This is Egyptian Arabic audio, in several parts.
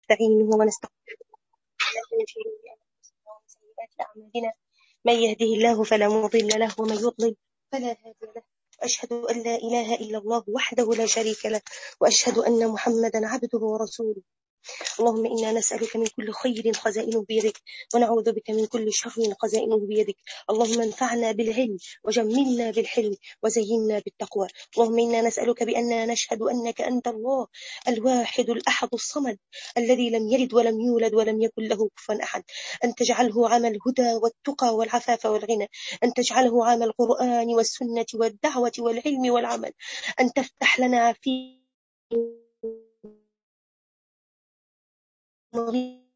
ونستعينه ونستغفره من سيئات أعمالنا من يهده الله فلا مضل له ومن يضلل فلا هادي له أشهد أن لا إله إلا الله وحده لا شريك له وأشهد أن محمدا عبده ورسوله اللهم إنا نسألك من كل خير خزائنه بيدك ونعوذ بك من كل شر خزائنه بيدك اللهم انفعنا بالعلم وجملنا بالحلم وزينا بالتقوى اللهم إنا نسألك بأننا نشهد أنك أنت الله الواحد الأحد الصمد الذي لم يلد ولم يولد ولم يكن له كفوا أحد أن تجعله عام الهدى والتقى والعفاف والغنى أن تجعله عام القرآن والسنة والدعوة والعلم والعمل أن تفتح لنا في me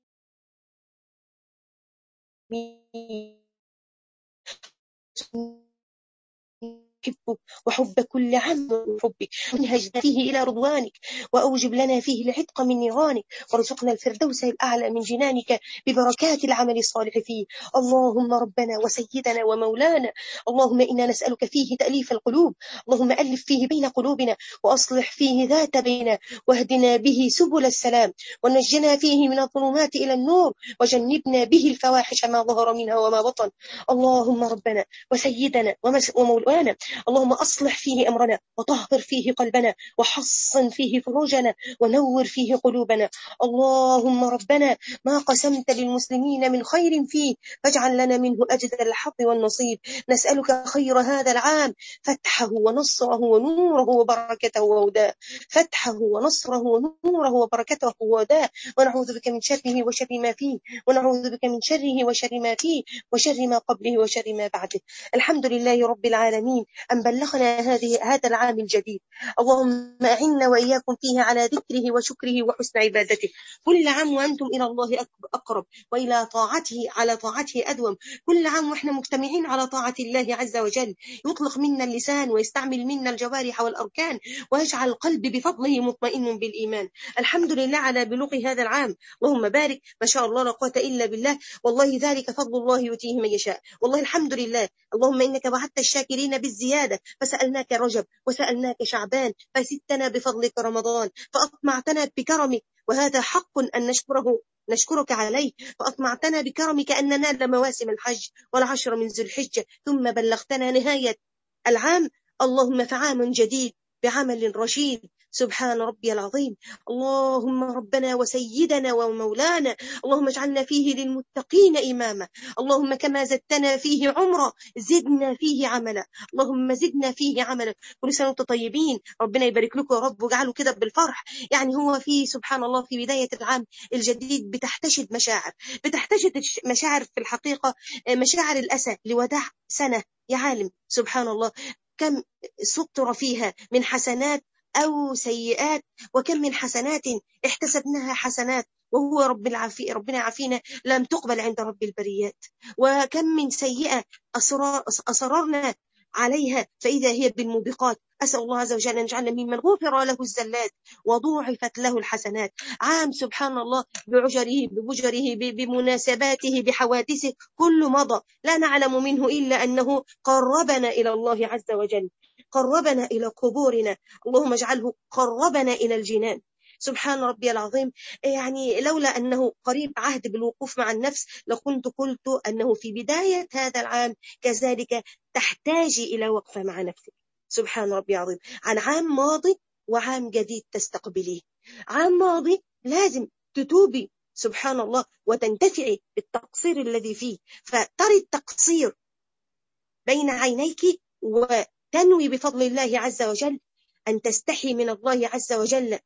أحبك وحب كل عم حبك ونهجنا فيه إلى رضوانك وأوجب لنا فيه العتق من نيرانك وارزقنا الفردوس الأعلى من جنانك ببركات العمل الصالح فيه اللهم ربنا وسيدنا ومولانا اللهم إنا نسألك فيه تأليف القلوب اللهم ألف فيه بين قلوبنا وأصلح فيه ذات بينا واهدنا به سبل السلام ونجنا فيه من الظلمات إلى النور وجنبنا به الفواحش ما ظهر منها وما بطن اللهم ربنا وسيدنا ومولانا اللهم أصلح فيه أمرنا وطهر فيه قلبنا وحصن فيه فروجنا ونور فيه قلوبنا اللهم ربنا ما قسمت للمسلمين من خير فيه فاجعل لنا منه أجد الحظ والنصيب نسألك خير هذا العام فتحه ونصره ونوره وبركته وهداه فتحه ونصره ونوره وبركته وهداه ونعوذ بك من شره وشر ما فيه ونعوذ بك من شره وشر ما فيه وشر ما قبله وشر ما بعده الحمد لله رب العالمين أن بلغنا هذه هذا العام الجديد اللهم أعنا وإياكم فيه على ذكره وشكره وحسن عبادته كل عام وأنتم إلى الله أقرب وإلى طاعته على طاعته أدوم كل عام وإحنا مجتمعين على طاعة الله عز وجل يطلق منا اللسان ويستعمل منا الجوارح والأركان ويجعل القلب بفضله مطمئن بالإيمان الحمد لله على بلوغ هذا العام اللهم بارك ما شاء الله لا قوة إلا بالله والله ذلك فضل الله يؤتيه من يشاء والله الحمد لله اللهم إنك وعدت الشاكرين بالزيادة فسألناك رجب وسألناك شعبان فزدتنا بفضلك رمضان فأطمعتنا بكرمك وهذا حق أن نشكره نشكرك عليه فأطمعتنا بكرمك أن ننال مواسم الحج والعشر من ذي الحجة ثم بلغتنا نهاية العام اللهم فعام جديد بعمل رشيد سبحان ربي العظيم اللهم ربنا وسيدنا ومولانا اللهم اجعلنا فيه للمتقين إماما اللهم كما زدتنا فيه عمرا زدنا فيه عملا اللهم زدنا فيه عملا كل سنة وانتم طيبين ربنا يبارك لكم يا رب واجعله كده بالفرح يعني هو في سبحان الله في بداية العام الجديد بتحتشد مشاعر بتحتشد مشاعر في الحقيقة مشاعر الأسى لوداع سنة يا عالم سبحان الله كم سطر فيها من حسنات أو سيئات وكم من حسنات احتسبناها حسنات وهو رب العافية ربنا عافينا لم تقبل عند رب البريات وكم من سيئة أصرار أصررنا عليها فإذا هي بالموبقات أسأل الله عز وجل أن يجعلنا ممن غفر له الزلات وضوعفت له الحسنات عام سبحان الله بعجره ببجره بمناسباته بحوادثه كل مضى لا نعلم منه إلا أنه قربنا إلى الله عز وجل قربنا إلى قبورنا اللهم اجعله قربنا إلى الجنان سبحان ربي العظيم يعني لولا أنه قريب عهد بالوقوف مع النفس لكنت قلت أنه في بداية هذا العام كذلك تحتاج إلى وقفة مع نفسك سبحان ربي العظيم عن عام ماضي وعام جديد تستقبليه عام ماضي لازم تتوبي سبحان الله وتنتفعي بالتقصير الذي فيه فتري التقصير بين عينيك وتنوي بفضل الله عز وجل أن تستحي من الله عز وجل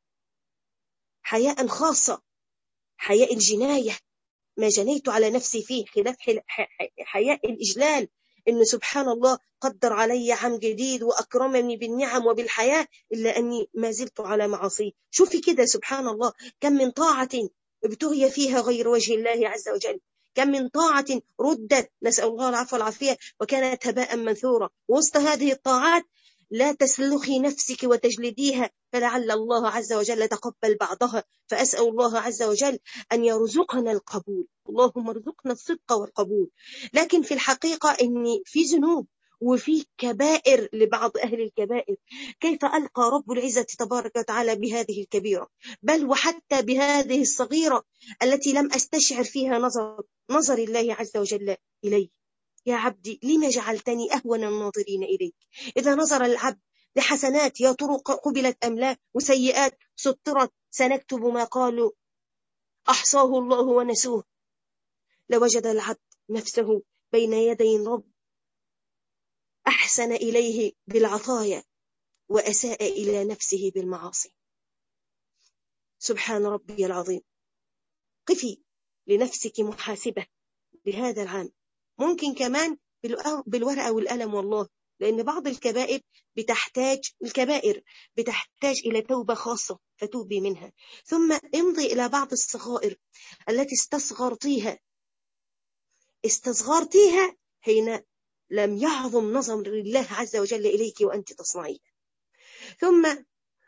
حياء خاصة حياء الجناية ما جنيت على نفسي فيه خلاف حياء الإجلال إن سبحان الله قدر علي عام جديد وأكرمني بالنعم وبالحياة إلا أني ما زلت على معاصي شوفي كده سبحان الله كم من طاعة ابتغي فيها غير وجه الله عز وجل كم من طاعة ردت نسأل الله العفو والعافية وكانت هباء منثورا وسط هذه الطاعات لا تسلخي نفسك وتجلديها فلعل الله عز وجل تقبل بعضها فأسأل الله عز وجل أن يرزقنا القبول اللهم ارزقنا الصدق والقبول لكن في الحقيقة أن في ذنوب وفي كبائر لبعض أهل الكبائر كيف ألقى رب العزة تبارك وتعالى بهذه الكبيرة بل وحتى بهذه الصغيرة التي لم أستشعر فيها نظر نظر الله عز وجل إلي يا عبدي لم جعلتني أهون الناظرين إليك إذا نظر العبد لحسنات يا طرق قبلت أم لا وسيئات سطرت سنكتب ما قالوا أحصاه الله ونسوه لوجد العبد نفسه بين يدي رب أحسن إليه بالعطايا وأساء إلى نفسه بالمعاصي سبحان ربي العظيم قفي لنفسك محاسبة لهذا العام ممكن كمان بالورقة والقلم والله لأن بعض الكبائر بتحتاج الكبائر بتحتاج إلى توبة خاصة فتوبي منها ثم امضي إلى بعض الصغائر التي استصغرتيها استصغرتيها حين لم يعظم نظر الله عز وجل إليك وأنت تصنعيها ثم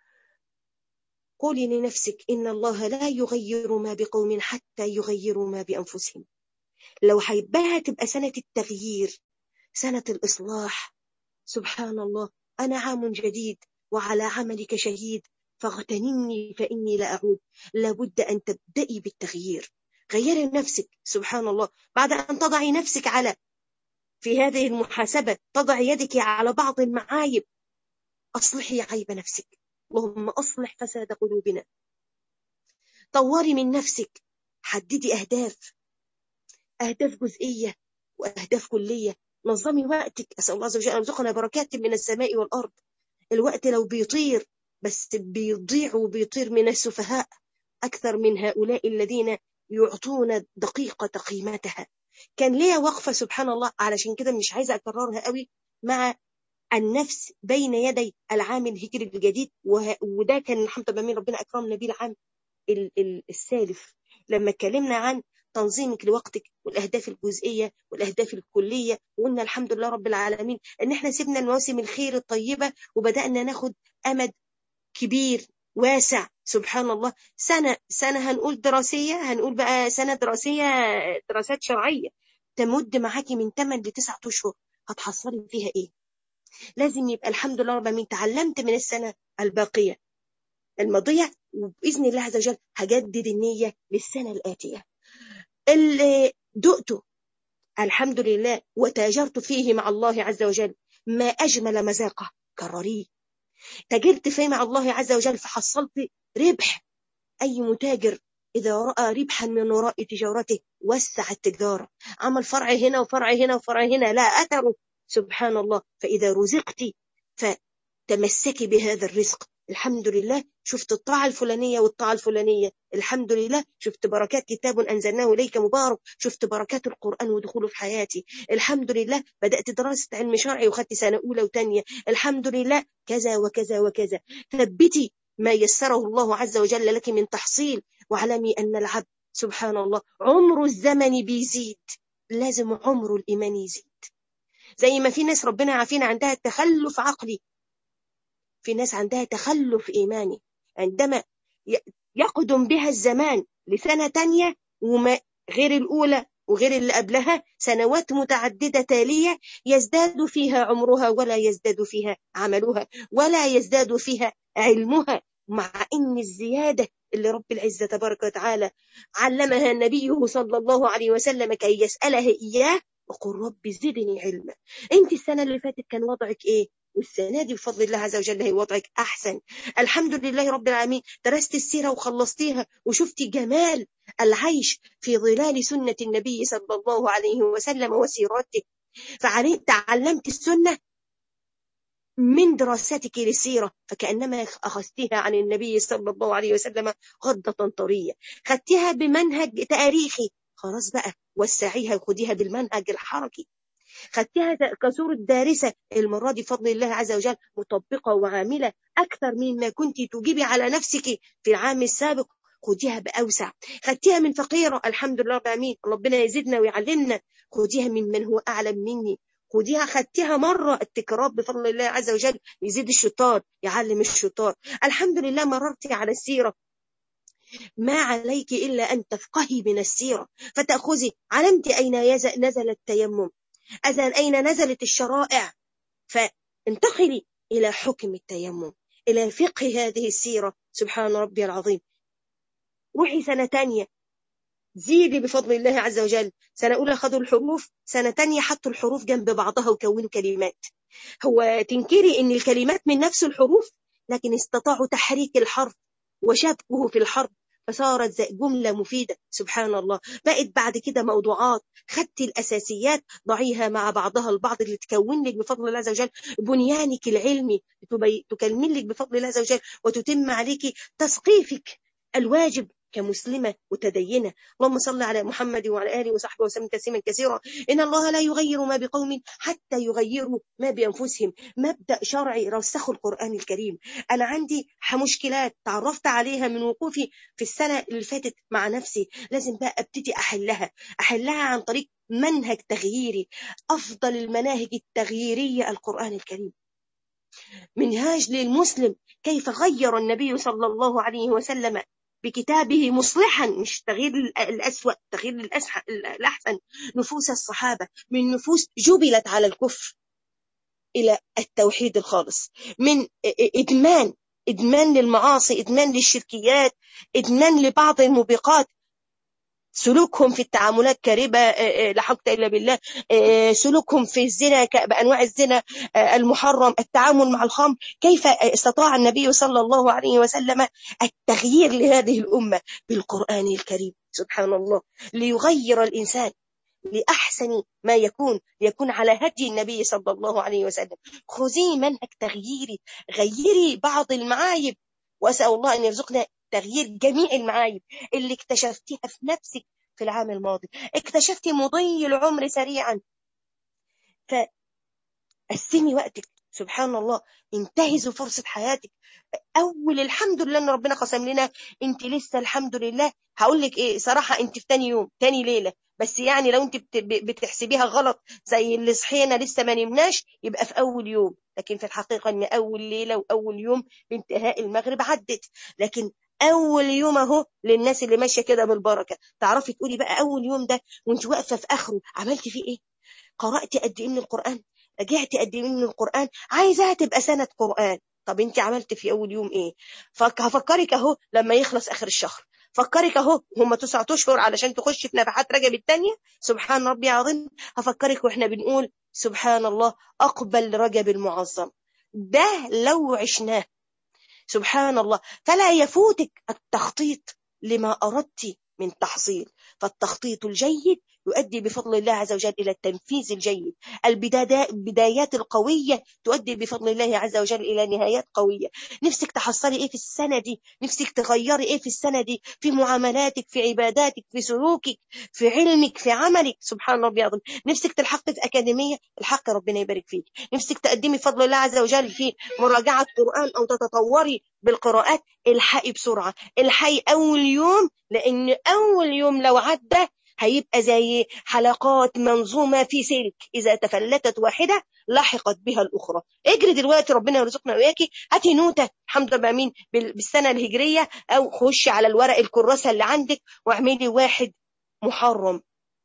قولي لنفسك إن الله لا يغير ما بقوم حتى يغيروا ما بأنفسهم لو حيبها تبقى سنة التغيير سنة الإصلاح سبحان الله أنا عام جديد وعلى عملك شهيد فاغتنمني فإني لا أعود لابد أن تبدأي بالتغيير غيري نفسك سبحان الله بعد أن تضعي نفسك على في هذه المحاسبة تضع يدك على بعض المعايب أصلحي عيب نفسك اللهم أصلح فساد قلوبنا طوري من نفسك حددي أهداف أهداف جزئية وأهداف كلية نظمي وقتك أسأل الله عز وجل أن يرزقنا بركات من السماء والأرض الوقت لو بيطير بس بيضيع وبيطير من السفهاء أكثر من هؤلاء الذين يعطون دقيقة قيمتها كان ليا وقفة سبحان الله علشان كده مش عايزة أكررها قوي مع النفس بين يدي العام الهجري الجديد وده كان الحمد لله من ربنا أكرمنا بيه العام السالف لما اتكلمنا عن تنظيمك لوقتك والأهداف الجزئية والأهداف الكلية وقلنا الحمد لله رب العالمين إن إحنا سيبنا المواسم الخير الطيبة وبدأنا ناخد أمد كبير واسع سبحان الله سنة سنة هنقول دراسية هنقول بقى سنة دراسية دراسات شرعية تمد معاكي من 8 ل 9 أشهر هتحصلي فيها إيه لازم يبقى الحمد لله رب العالمين تعلمت من السنة الباقية الماضية وبإذن الله عز وجل هجدد النية للسنة الآتية اللي دقته الحمد لله وتاجرت فيه مع الله عز وجل ما أجمل مذاقه كرريه تاجرت فيه مع الله عز وجل فحصلت ربح أي متاجر إذا رأى ربحا من وراء تجارته وسع التجارة عمل فرع هنا وفرع هنا وفرع هنا لا أثره سبحان الله فإذا رزقت فتمسكي بهذا الرزق الحمد لله شفت الطاعة الفلانية والطاعة الفلانية الحمد لله شفت بركات كتاب أنزلناه إليك مبارك شفت بركات القرآن ودخوله في حياتي الحمد لله بدأت دراسة علم شرعي وخدت سنة أولى وثانية الحمد لله كذا وكذا وكذا ثبتي ما يسره الله عز وجل لك من تحصيل واعلمي أن العبد سبحان الله عمر الزمن بيزيد لازم عمر الإيمان يزيد زي ما في ناس ربنا عافينا عندها تخلف عقلي في ناس عندها تخلف إيماني عندما يقدم بها الزمان لسنة تانية وما غير الأولى وغير اللي قبلها سنوات متعددة تالية يزداد فيها عمرها ولا يزداد فيها عملها ولا يزداد فيها علمها مع إن الزيادة اللي رب العزة تبارك وتعالى علمها نبيه صلى الله عليه وسلم كي يسأله إياه وقل رب زدني علما انت السنة اللي فاتت كان وضعك ايه والسنة دي بفضل الله عز وجل هي وضعك أحسن الحمد لله رب العالمين درست السيرة وخلصتيها وشفت جمال العيش في ظلال سنة النبي صلى الله عليه وسلم وسيرته فعليك تعلمت السنة من دراستك للسيرة فكأنما أخذتها عن النبي صلى الله عليه وسلم غضة طرية خدتها بمنهج تاريخي خلاص بقى وسعيها وخديها بالمنهج الحركي خدتها كصورة دارسة المرة دي فضل الله عز وجل مطبقة وعاملة أكثر مما كنت تجيبي على نفسك في العام السابق خديها بأوسع خدتها من فقيرة الحمد لله رب العالمين ربنا يزيدنا ويعلمنا خديها من من هو أعلم مني خديها خدتها مرة التكرار بفضل الله عز وجل يزيد الشطار يعلم الشطار الحمد لله مررت على السيرة ما عليك إلا أن تفقهي من السيرة فتأخذي علمت أين نزل التيمم أذن أين نزلت الشرائع فانتقلي إلى حكم التيمم إلى فقه هذه السيرة سبحان ربي العظيم روحي سنة تانية زيدي بفضل الله عز وجل سنة أولى خدوا الحروف سنة تانية حطوا الحروف جنب بعضها وكونوا كلمات هو تنكري أن الكلمات من نفس الحروف لكن استطاعوا تحريك الحرف وشبكه في الحرف فصارت جملة مفيدة سبحان الله بقت بعد كده موضوعات خدت الأساسيات ضعيها مع بعضها البعض اللي تكون لك بفضل الله عز وجل بنيانك العلمي تكمل لك بفضل الله عز وجل وتتم عليك تثقيفك الواجب كمسلمة متدينة اللهم صل على محمد وعلى آله وصحبه وسلم تسليما كثيرا إن الله لا يغير ما بقوم حتى يغيروا ما بأنفسهم مبدأ شرعي رسخه القرآن الكريم أنا عندي مشكلات تعرفت عليها من وقوفي في السنة اللي فاتت مع نفسي لازم بقى أبتدي أحلها أحلها عن طريق منهج تغييري أفضل المناهج التغييرية القرآن الكريم منهاج للمسلم كيف غير النبي صلى الله عليه وسلم بكتابه مصلحا مش تغيير الأسوأ تغيير الأحسن نفوس الصحابة من نفوس جبلت على الكفر إلى التوحيد الخالص من إدمان إدمان للمعاصي إدمان للشركيات إدمان لبعض الموبقات سلوكهم في التعاملات كربا لا حول إلا بالله سلوكهم في الزنا بأنواع الزنا المحرم التعامل مع الخمر كيف استطاع النبي صلى الله عليه وسلم التغيير لهذه الأمة بالقرآن الكريم سبحان الله ليغير الإنسان لأحسن ما يكون ليكون على هدي النبي صلى الله عليه وسلم خذي منهج تغييري غيري بعض المعايب وأسأل الله أن يرزقنا تغيير جميع المعايب اللي اكتشفتيها في نفسك في العام الماضي اكتشفتي مضي العمر سريعا فقسمي وقتك سبحان الله انتهزوا فرصة حياتك أول الحمد لله أن ربنا قسم لنا أنت لسه الحمد لله هقول لك إيه صراحة أنت في تاني يوم تاني ليلة بس يعني لو أنت بتحسبيها غلط زي اللي صحينا لسه ما نمناش يبقى في أول يوم لكن في الحقيقة أن أول ليلة وأول يوم بانتهاء المغرب عدت لكن اول يوم اهو للناس اللي ماشيه كده بالبركه تعرفي تقولي بقى اول يوم ده وانت واقفه في اخره عملتي فيه ايه قراتي قد ايه من القران رجعتي قد ايه من القران عايزاها تبقى سنه قران طب انت عملت في اول يوم ايه هفكرك اهو لما يخلص اخر الشهر فكرك اهو هم تسعة اشهر علشان تخش في نفحات رجب الثانيه سبحان ربي عظيم هفكرك واحنا بنقول سبحان الله اقبل رجب المعظم ده لو عشناه سبحان الله فلا يفوتك التخطيط لما أردت من تحصيل فالتخطيط الجيد يؤدي بفضل الله عز وجل إلى التنفيذ الجيد البدايات القوية تؤدي بفضل الله عز وجل إلى نهايات قوية نفسك تحصلي إيه في السنة دي نفسك تغيري إيه في السنة دي في معاملاتك في عباداتك في سلوكك في علمك في عملك سبحان ربي العظيم نفسك تلحقي في أكاديمية الحق ربنا يبارك فيك نفسك تقدمي فضل الله عز وجل في مراجعة قرآن أو تتطوري بالقراءات الحقي بسرعة الحقي أول يوم لأن أول يوم لو عدى هيبقى زي حلقات منظومة في سلك إذا تفلتت واحدة لحقت بها الأخرى اجري دلوقتي ربنا يرزقنا وياكي هاتي نوتة الحمد لله مين بالسنة الهجرية أو خشي على الورق الكراسة اللي عندك واعملي واحد محرم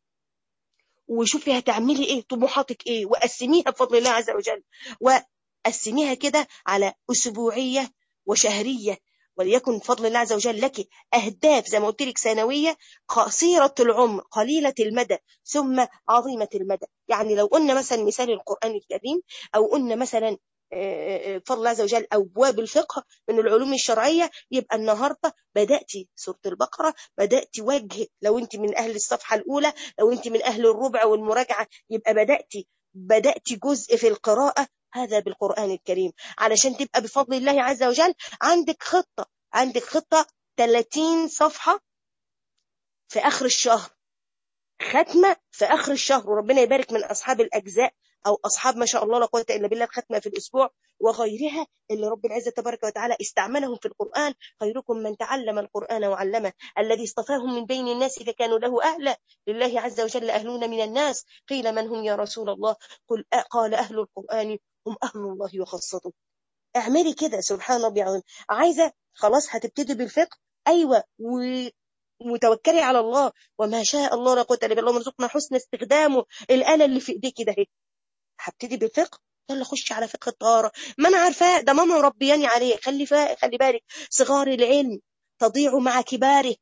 وشوفي هتعملي ايه طموحاتك ايه وقسميها بفضل الله عز وجل وقسميها كده على أسبوعية وشهرية وليكن بفضل الله عز وجل لك أهداف زي ما قلت لك سنوية قصيرة العمر قليلة المدى ثم عظيمة المدى يعني لو قلنا مثلا مثال القرآن الكريم أو قلنا مثلا بفضل الله عز وجل أبواب الفقه من العلوم الشرعية يبقى النهاردة بدأتي سورة البقرة بدأتي وجه لو أنت من أهل الصفحة الأولى لو أنت من أهل الربع والمراجعة يبقى بدأتي بدأتي جزء في القراءة هذا بالقرآن الكريم علشان تبقى بفضل الله عز وجل عندك خطة عندك خطة 30 صفحة في آخر الشهر ختمة في آخر الشهر وربنا يبارك من أصحاب الأجزاء أو أصحاب ما شاء الله لا قوة إلا بالله الختمة في الأسبوع وغيرها اللي رب العزة تبارك وتعالى استعملهم في القرآن خيركم من تعلم القرآن وعلمه الذي اصطفاهم من بين الناس إذا كانوا له أهلا لله عز وجل أهلون من الناس قيل من هم يا رسول الله قل قال أهل القرآن هم أهل الله وخاصته اعملي كده سبحان ربي العظيم عايزة خلاص هتبتدي بالفقه أيوة وتوكلي على الله وما شاء الله لا قوه الا بالله ارزقنا حسن استخدامه الاله اللي في ايديكي ده هبتدي بالفقه يلا خش على فقه الطهاره ما انا عارفاه ده ماما مربياني عليه خلي فا... خلي بالك صغار العلم تضيع مع كباره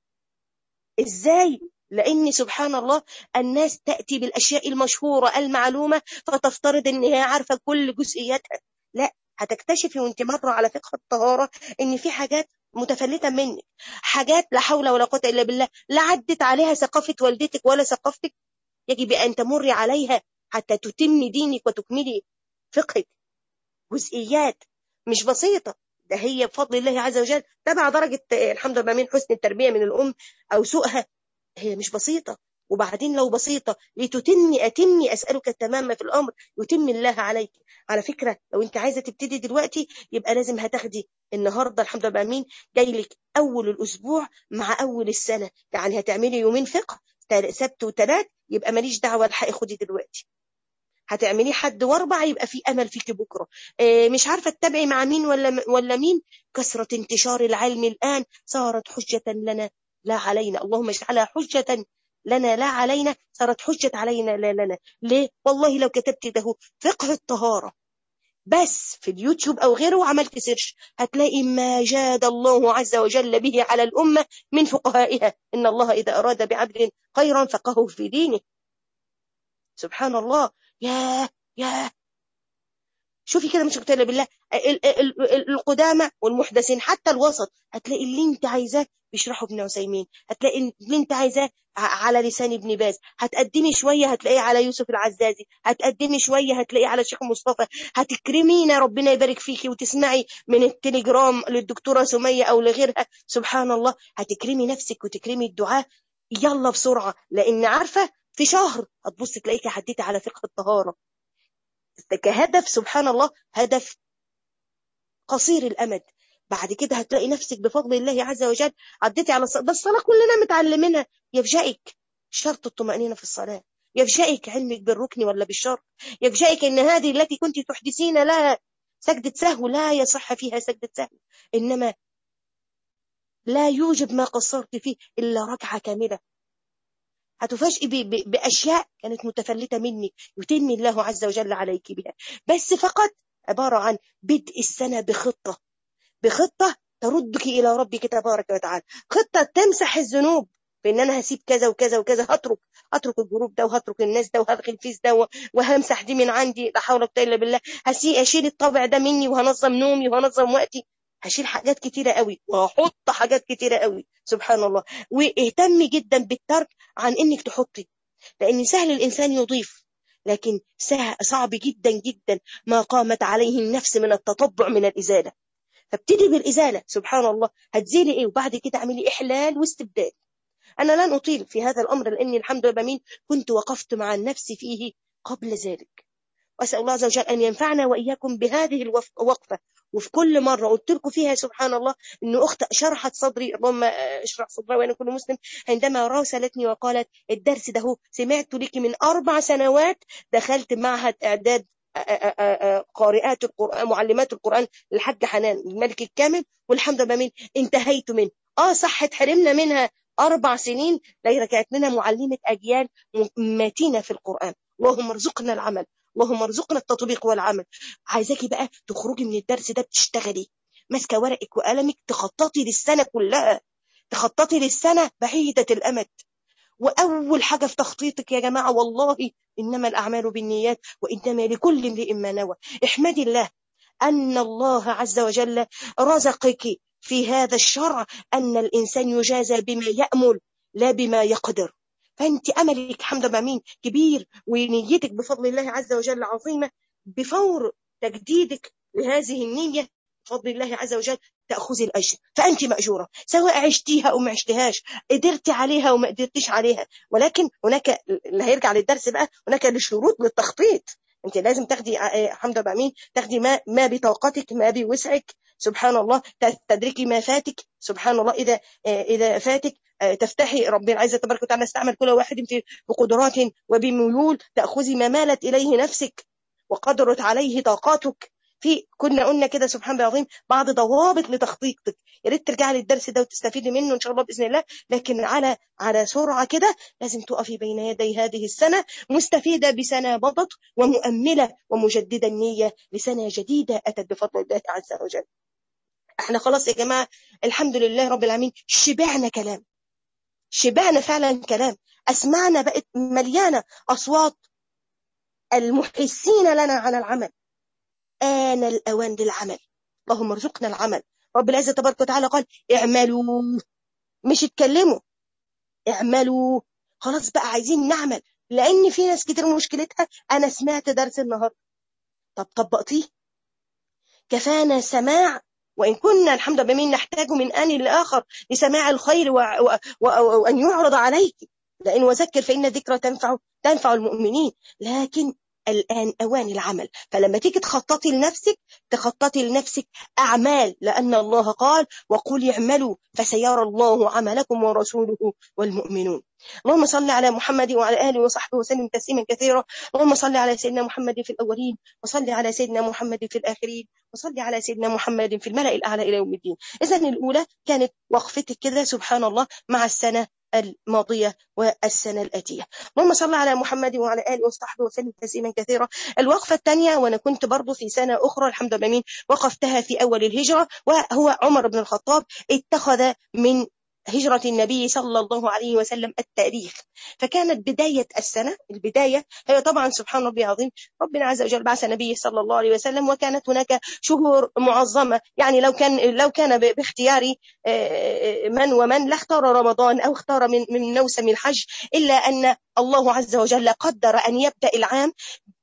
ازاي لأن سبحان الله الناس تأتي بالأشياء المشهورة المعلومة فتفترض أن هي عارفة كل جزئياتها لا هتكتشفي وانت مرة على فقه الطهارة ان في حاجات متفلتة منك حاجات لا حول ولا قوة إلا بالله لا عدت عليها ثقافة والدتك ولا ثقافتك يجب أن تمر عليها حتى تتمي دينك وتكملي فقهك جزئيات مش بسيطة ده هي بفضل الله عز وجل تبع درجة الحمد لله من حسن التربية من الأم أو سوءها هي مش بسيطة وبعدين لو بسيطة لتتمي أتمي أسألك التمام في الأمر يتم الله عليك على فكرة لو أنت عايزة تبتدي دلوقتي يبقى لازم هتاخدي النهاردة الحمد لله مين جاي لك أول الأسبوع مع أول السنة يعني هتعملي يومين فقه سبت وثلاث يبقى ماليش دعوة الحقي خدي دلوقتي هتعمليه حد واربع يبقى في امل فيك بكره إيه مش عارفه تتابعي مع مين ولا ولا مين كثره انتشار العلم الان صارت حجه لنا لا علينا اللهم اجعلها حجه لنا لا علينا صارت حجة علينا لا لنا ليه والله لو كتبت ده فقه الطهارة بس في اليوتيوب أو غيره وعملت سيرش هتلاقي ما جاد الله عز وجل به على الأمة من فقهائها إن الله إذا أراد بعبد خيرا فقهه في دينه سبحان الله يا يا شوفي كده مش قتال بالله القدامى والمحدثين حتى الوسط هتلاقي اللي انت عايزاه بيشرحه ابن عثيمين هتلاقي اللي انت عايزاه على لسان ابن باز هتقدمي شويه هتلاقيه على يوسف العزازي هتقدمي شويه هتلاقيه على الشيخ مصطفى هتكرمينا ربنا يبارك فيكي وتسمعي من التليجرام للدكتوره سميه او لغيرها سبحان الله هتكرمي نفسك وتكرمي الدعاء يلا بسرعه لان عارفه في شهر هتبص تلاقيكي عديتي على فقه الطهاره كهدف سبحان الله هدف قصير الامد بعد كده هتلاقي نفسك بفضل الله عز وجل عديتي على الصلاة ده الصلاة كلنا متعلمينها يفجئك شرط الطمأنينة في الصلاة يفجئك علمك بالركن ولا بالشرط يفجئك ان هذه التي كنت تحدثين لها سجدة سهو لا يصح فيها سجدة سهو إنما لا يوجب ما قصرت فيه إلا ركعة كاملة هتفاجئي بأشياء كانت متفلتة منك يتم الله عز وجل عليك بها بس فقط عبارة عن بدء السنة بخطة بخطة تردك إلى ربك تبارك وتعالى خطة تمسح الذنوب بان انا هسيب كذا وكذا وكذا هترك هترك الجروب ده وهترك الناس ده وهلغي الفيس ده وهمسح دي من عندي لا حول ولا قوه الا بالله هشيل الطبع ده مني وهنظم نومي وهنظم وقتي هشيل حاجات كتيرة قوي وهحط حاجات كتيرة قوي سبحان الله واهتمي جدا بالترك عن انك تحطي لان سهل الانسان يضيف لكن صعب جدا جدا ما قامت عليه النفس من التطبع من الإزالة فابتدي بالإزالة سبحان الله هتزيلي إيه وبعد كده اعملي إحلال واستبدال أنا لن أطيل في هذا الأمر لأني الحمد لله بمين كنت وقفت مع النفس فيه قبل ذلك وأسأل الله عز وجل أن ينفعنا وإياكم بهذه الوقفة وفي كل مرة قلت لكم فيها سبحان الله أن أخت شرحت صدري اللهم اشرح صدري وأنا كل مسلم عندما راسلتني وقالت الدرس ده هو سمعت لك من أربع سنوات دخلت معهد إعداد قارئات القرآن معلمات القرآن الحاج حنان الملك الكامل والحمد لله من انتهيت منه اه صح اتحرمنا منها أربع سنين رجعت لنا معلمة أجيال ماتينة في القرآن اللهم ارزقنا العمل اللهم ارزقنا التطبيق والعمل عايزاكي بقى تخرجي من الدرس ده بتشتغلي ماسكه ورقك وقلمك تخططي للسنه كلها تخططي للسنه بعيده الامد واول حاجه في تخطيطك يا جماعه والله انما الاعمال بالنيات وانما لكل امرئ ما نوى احمدي الله ان الله عز وجل رزقك في هذا الشرع ان الانسان يجازى بما يامل لا بما يقدر فانت املك الحمد لله مين كبير ونيتك بفضل الله عز وجل عظيمه بفور تجديدك لهذه النيه بفضل الله عز وجل تأخذي الأجر فأنت مأجورة سواء عشتيها أو ما عشتهاش قدرتي عليها أو ما قدرتيش عليها ولكن هناك اللي هيرجع للدرس بقى هناك شروط للتخطيط انت لازم تاخدي حمد بقى مين تاخدي ما ما بطاقتك ما بوسعك سبحان الله تدركي ما فاتك سبحان الله اذا اذا فاتك تفتحي ربنا عز تبارك وتعالى استعمل كل واحد بقدرات وبميول تاخذي ما مالت اليه نفسك وقدرت عليه طاقاتك في كنا قلنا كده سبحان الله العظيم بعض ضوابط لتخطيطك يا ريت ترجعي للدرس ده وتستفيدي منه ان شاء الله باذن الله لكن على على سرعه كده لازم تقفي بين يدي هذه السنه مستفيده بسنه مضت ومؤمله ومجدده النيه لسنه جديده اتت بفضل الله عز وجل احنا خلاص يا جماعه الحمد لله رب العالمين شبعنا كلام شبعنا فعلا كلام اسمعنا بقت مليانه اصوات المحسين لنا على العمل آن الأوان للعمل اللهم ارزقنا العمل رب العزة تبارك وتعالى قال اعملوا مش اتكلموا اعملوا خلاص بقى عايزين نعمل لأن في ناس كتير مشكلتها أنا سمعت درس النهاردة طب طبقتيه كفانا سماع وإن كنا الحمد لله بمين نحتاج من آن لآخر لسماع الخير وأن يعرض عليك لأن وذكر فإن ذكرى تنفع تنفع المؤمنين لكن الآن أوان العمل فلما تيجي تخططي لنفسك تخططي لنفسك أعمال لأن الله قال وقل اعملوا فسيرى الله عملكم ورسوله والمؤمنون اللهم صل على محمد وعلى آله وصحبه وسلم تسليما كثيرا اللهم صل على سيدنا محمد في الأولين وصل على سيدنا محمد في الآخرين وصل على سيدنا محمد في الملأ الأعلى إلى يوم الدين إذا الأولى كانت وقفتك كده سبحان الله مع السنة الماضية والسنة الآتية اللهم صل على محمد وعلى آله وصحبه وسلم تسليما كثيرا الوقفة الثانية وأنا كنت برضو في سنة أخرى الحمد لله مين وقفتها في أول الهجرة وهو عمر بن الخطاب اتخذ من هجرة النبي صلى الله عليه وسلم التاريخ فكانت بداية السنة البداية هي طبعا سبحان ربي العظيم ربنا عز وجل بعث نبيه صلى الله عليه وسلم وكانت هناك شهور معظمة يعني لو كان لو كان باختيار من ومن لاختار رمضان أو اختار من من موسم الحج إلا أن الله عز وجل قدر أن يبدأ العام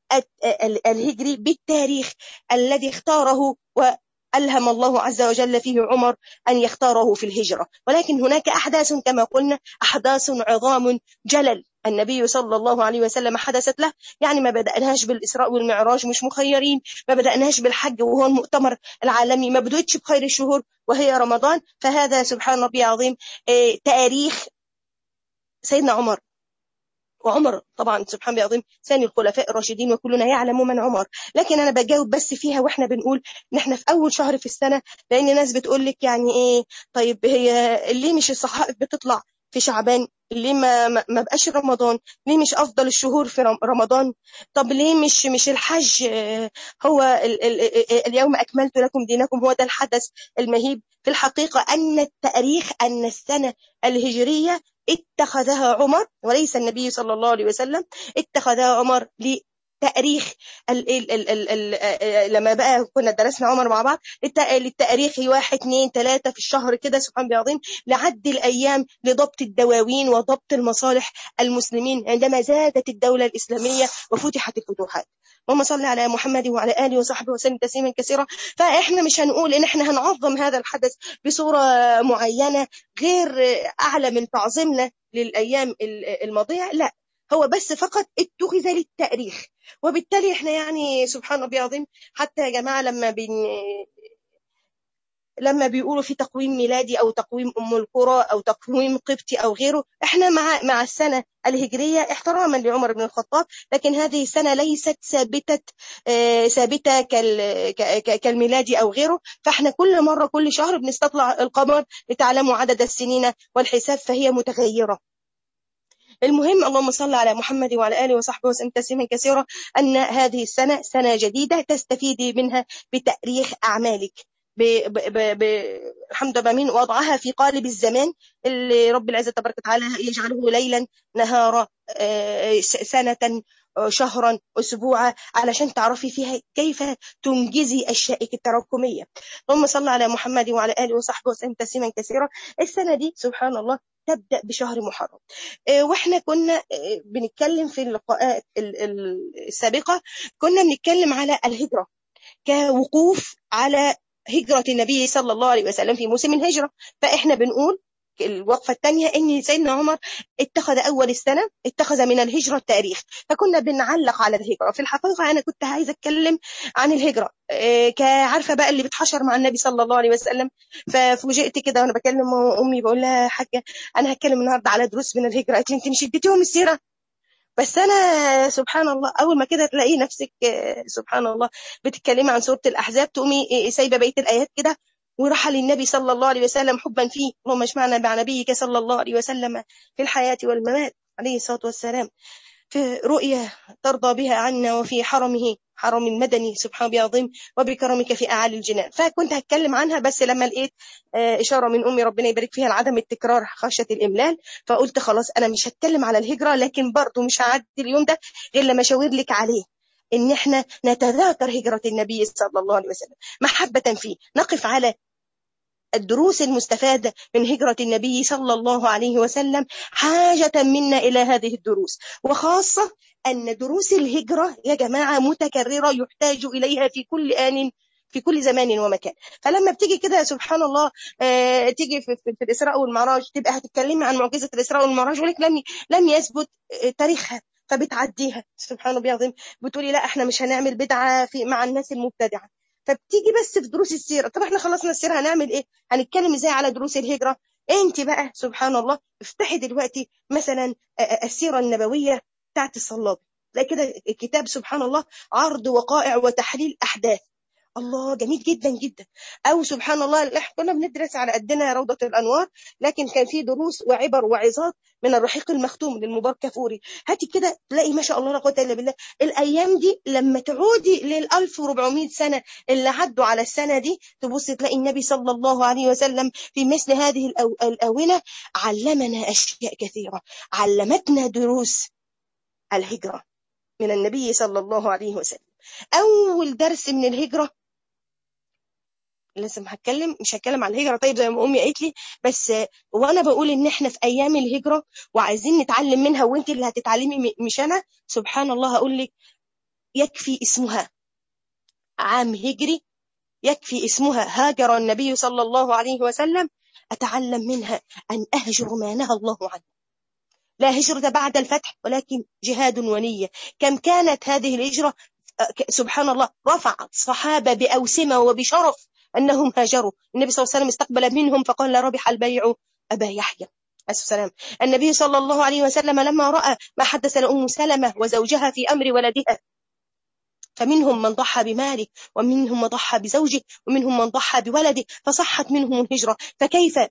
الهجري بالتاريخ الذي اختاره ألهم الله عز وجل فيه عمر أن يختاره في الهجرة ولكن هناك أحداث كما قلنا أحداث عظام جلل النبي صلى الله عليه وسلم حدثت له يعني ما بدأناش بالإسراء والمعراج مش مخيرين ما بدأناش بالحج وهو المؤتمر العالمي ما بدأتش بخير الشهور وهي رمضان فهذا سبحان ربي العظيم تاريخ سيدنا عمر وعمر طبعا سبحان الله العظيم ثاني الخلفاء الراشدين وكلنا يعلم من عمر لكن انا بجاوب بس فيها واحنا بنقول ان احنا في اول شهر في السنه لان ناس بتقول لك يعني ايه طيب هي ليه مش الصحائف بتطلع في شعبان ليه ما ما بقاش رمضان ليه مش افضل الشهور في رمضان طب ليه مش مش الحج هو ال ال اليوم اكملت لكم دينكم هو ده الحدث المهيب في الحقيقه ان التاريخ ان السنه الهجريه اتخذها عمر وليس النبي صلى الله عليه وسلم اتخذها عمر تاريخ ال ال ال ال ال لما بقى كنا درسنا عمر مع بعض للتاريخ واحد اثنين ثلاثة في الشهر كده سبحان الله العظيم لعد الأيام لضبط الدواوين وضبط المصالح المسلمين عندما زادت الدولة الإسلامية وفتحت الفتوحات اللهم صل على محمد وعلى آله وصحبه وسلم تسليما كثيرا فإحنا مش هنقول إن إحنا هنعظم هذا الحدث بصورة معينة غير أعلى من تعظيمنا للأيام الماضية لا هو بس فقط اتخذ للتاريخ وبالتالي احنا يعني سبحان ربي العظيم حتى يا جماعه لما بن لما بيقولوا في تقويم ميلادي او تقويم ام القرى او تقويم قبطي او غيره احنا مع مع السنه الهجريه احتراما لعمر بن الخطاب لكن هذه السنه ليست ثابته آه ثابته كالميلادي او غيره فاحنا كل مره كل شهر بنستطلع القمر لتعلموا عدد السنين والحساب فهي متغيره المهم اللهم صل على محمد وعلى آله وصحبه وسلم تسليما كثيرا أن هذه السنة سنة جديدة تستفيدي منها بتأريخ أعمالك ب ب ب الحمد لله من وضعها في قالب الزمان اللي رب العزة تبارك وتعالى يجعله ليلا نهارا سنة شهرا أسبوعا علشان تعرفي فيها كيف تنجزي أشيائك التراكمية اللهم صل على محمد وعلى آله وصحبه وسلم تسليما كثيرا السنة دي سبحان الله تبدأ بشهر محرم واحنا كنا بنتكلم في اللقاءات السابقة كنا بنتكلم على الهجرة كوقوف على هجرة النبي صلى الله عليه وسلم في موسم الهجرة فإحنا بنقول الوقفة الثانية إن سيدنا عمر اتخذ أول السنة اتخذ من الهجرة التاريخ فكنا بنعلق على الهجرة في الحقيقة أنا كنت عايزة أتكلم عن الهجرة إيه كعارفة بقى اللي بتحشر مع النبي صلى الله عليه وسلم ففوجئت كده وأنا بكلم أمي بقول لها حاجة أنا هتكلم النهاردة على دروس من الهجرة قالت لي أنت مش اديتيهم السيرة بس انا سبحان الله اول ما كده تلاقي نفسك سبحان الله بتتكلمي عن سوره الاحزاب تقومي سايبه بقيه الايات كده وراح للنبي صلى الله عليه وسلم حبا فيه اللهم اجمعنا مع نبيك صلى الله عليه وسلم في الحياه والممات عليه الصلاه والسلام في رؤية ترضى بها عنا وفي حرمه حرم المدني سبحانه بعظيم وبكرمك في أعالي الجنان فكنت هتكلم عنها بس لما لقيت إشارة من أمي ربنا يبارك فيها لعدم التكرار خشية الإملال فقلت خلاص أنا مش هتكلم على الهجرة لكن برضه مش هعدي اليوم ده غير لما أشاور لك عليه إن إحنا نتذاكر هجرة النبي صلى الله عليه وسلم محبة فيه نقف على الدروس المستفادة من هجرة النبي صلى الله عليه وسلم حاجة منا إلى هذه الدروس وخاصة أن دروس الهجرة يا جماعة متكررة يحتاج إليها في كل آن في كل زمان ومكان فلما بتيجي كده سبحان الله آه تيجي في, في, في الإسراء والمعراج تبقى هتتكلمي عن معجزة الإسراء والمعراج ولك لم لم يثبت تاريخها فبتعديها سبحان الله العظيم بتقولي لا احنا مش هنعمل بدعة في مع الناس المبتدعة فبتيجي بس في دروس السيرة طب احنا خلصنا السيرة هنعمل ايه هنتكلم ازاي على دروس الهجرة انت بقى سبحان الله افتحي دلوقتي مثلا السيرة النبوية بتاعت الصلابي تلاقي كده كتاب سبحان الله عرض وقائع وتحليل احداث الله جميل جدا جدا او سبحان الله احنا كنا بندرس على قدنا روضه الانوار لكن كان في دروس وعبر وعظات من الرحيق المختوم للمبارك كفوري هاتي كده تلاقي ما شاء الله لا قوه الا بالله الايام دي لما تعودي لل 1400 سنه اللي عدوا على السنه دي تبص تلاقي النبي صلى الله عليه وسلم في مثل هذه الأو... الاونه علمنا اشياء كثيره علمتنا دروس الهجره من النبي صلى الله عليه وسلم اول درس من الهجره لازم هتكلم مش هتكلم عن الهجره طيب زي ما امي قالت لي بس وانا بقول ان احنا في ايام الهجره وعايزين نتعلم منها وانت اللي هتتعلمي مش انا سبحان الله هقول لك يكفي اسمها عام هجري يكفي اسمها هاجر النبي صلى الله عليه وسلم اتعلم منها ان اهجر ما نهى الله عنه لا هجرة بعد الفتح ولكن جهاد ونية كم كانت هذه الهجرة سبحان الله رفعت صحابة بأوسمة وبشرف أنهم هاجروا النبي صلى الله عليه وسلم استقبل منهم فقال لا ربح البيع أبا يحيى السلام النبي صلى الله عليه وسلم لما رأى ما حدث لأم سلمة وزوجها في أمر ولدها فمنهم من ضحى بماله ومنهم من ضحى بزوجه ومنهم من ضحى بولده فصحت منهم الهجرة فكيف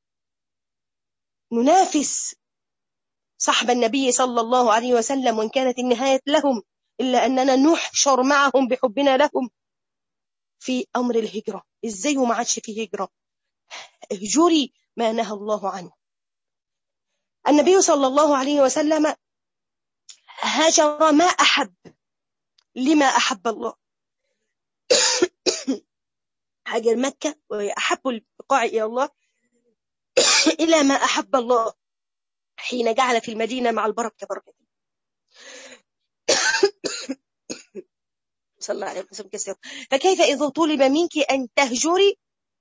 ننافس صحب النبي صلى الله عليه وسلم وإن كانت النهاية لهم إلا أننا نحشر معهم بحبنا لهم في أمر الهجرة إزاي وما عادش في هجرة اهجري ما نهى الله عنه النبي صلى الله عليه وسلم هاجر ما أحب لما أحب الله هاجر مكة وهي أحب البقاع إلى الله إلى ما أحب الله حين جعل في المدينة مع البركة بركة صلى الله عليه وسلم كثيرا فكيف إذا طلب منك أن تهجري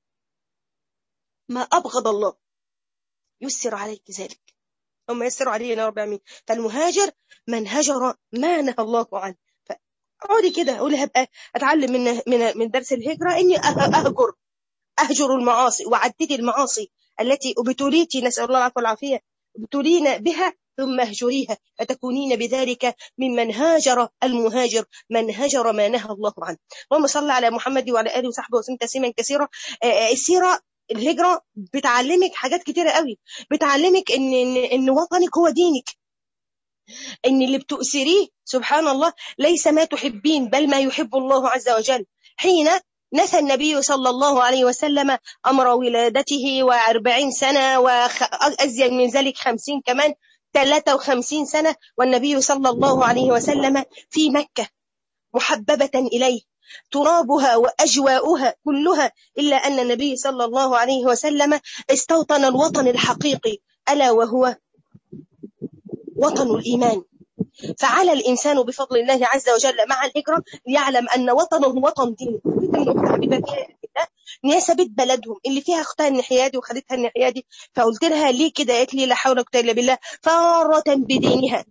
ما أبغض الله يسر عليك ذلك هم يسر علينا رب العالمين فالمهاجر من هجر ما نهى الله عنه فاقعدي كده قولي هبقى اتعلم من من من درس الهجره اني اهجر اهجر المعاصي وعددي المعاصي التي ابتليتي نسال الله العفو والعافيه ابتلينا بها ثم اهجريها فتكونين بذلك ممن هاجر المهاجر من هجر ما نهى الله عنه اللهم صل على محمد وعلى اله وصحبه وسلم تسليما كثيرا السيره الهجره بتعلمك حاجات كتيره قوي بتعلمك ان ان, إن وطنك هو دينك ان اللي بتؤثريه سبحان الله ليس ما تحبين بل ما يحب الله عز وجل حين نسى النبي صلى الله عليه وسلم أمر ولادته وأربعين سنة وأزيد من ذلك خمسين كمان 53 سنة والنبي صلى الله عليه وسلم في مكة محببة إليه ترابها وأجواؤها كلها إلا أن النبي صلى الله عليه وسلم استوطن الوطن الحقيقي ألا وهو وطن الإيمان فعلى الإنسان بفضل الله عز وجل مع الهجرة ليعلم أن وطنه وطن دينه ان هي سابت بلدهم اللي فيها اختها النحيادي وخدتها النحيادي فقلت لها ليه كده قالت لي لا حول ولا قوه الا بالله فارة بدينها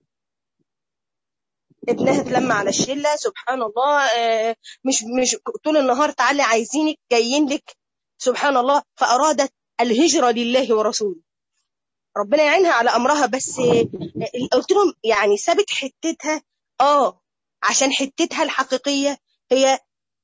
ابنها اتلم على الشله سبحان الله آه مش مش طول النهار تعالي عايزينك جايين لك سبحان الله فارادت الهجره لله ورسوله ربنا يعينها على امرها بس قلت لهم يعني سابت حتتها اه عشان حتتها الحقيقيه هي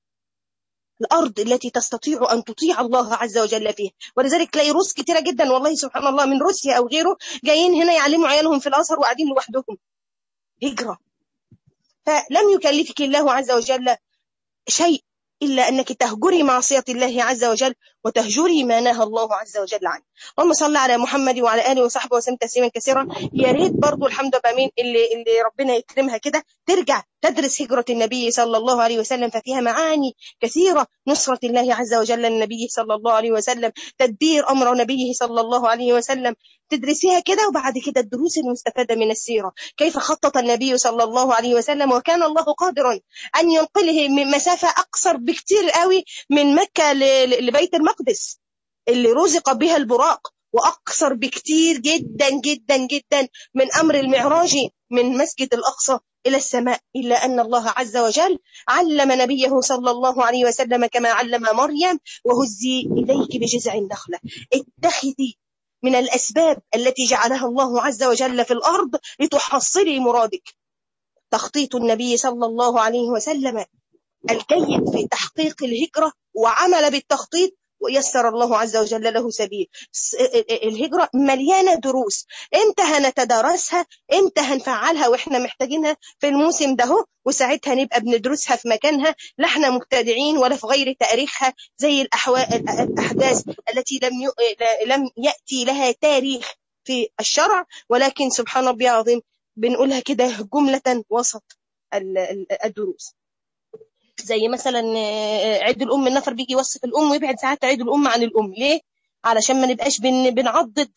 الأرض التي تستطيع أن تطيع الله عز وجل فيها ولذلك تلاقي روس كتيرة جدا والله سبحان الله من روسيا أو غيره جايين هنا يعلموا عيالهم في الأزهر وقاعدين لوحدهم هجرة فلم يكلفك الله عز وجل شيء إلا أنك تهجري معصية الله عز وجل وتهجري ما نهى الله عز وجل عنه اللهم صل على محمد وعلى آله وصحبه وسلم تسليما كثيرا يا ريت برضه الحمد لله مين اللي, اللي ربنا يكرمها كده ترجع تدرس هجرة النبي صلى الله عليه وسلم ففيها معاني كثيرة نصرة الله عز وجل للنبي صلى الله عليه وسلم تدبير أمر نبيه صلى الله عليه وسلم تدرسيها كده وبعد كده الدروس المستفادة من السيرة كيف خطط النبي صلى الله عليه وسلم وكان الله قادرا أن ينقله من مسافة أقصر بكتير قوي من مكة لبيت المقدس اللي رزق بها البراق وأقصر بكتير جدا جدا جدا من أمر المعراج من مسجد الأقصى إلى السماء إلا أن الله عز وجل علم نبيه صلى الله عليه وسلم كما علم مريم وهزي إليك بجذع النخلة اتخذي من الأسباب التي جعلها الله عز وجل في الأرض لتحصلي مرادك تخطيط النبي صلى الله عليه وسلم الجيد في تحقيق الهجرة وعمل بالتخطيط ويسر الله عز وجل له سبيل الهجرة مليانة دروس امتى هنتدارسها امتى هنفعلها واحنا محتاجينها في الموسم ده وساعتها نبقى بندرسها في مكانها لا احنا مبتدعين ولا في غير تاريخها زي الأحداث التي لم لم يأتي لها تاريخ في الشرع ولكن سبحان ربي العظيم بنقولها كده جملة وسط الدروس زي مثلا عيد الام النفر بيجي يوصف الام ويبعد ساعات عيد الام عن الام ليه علشان ما نبقاش بن بنعضد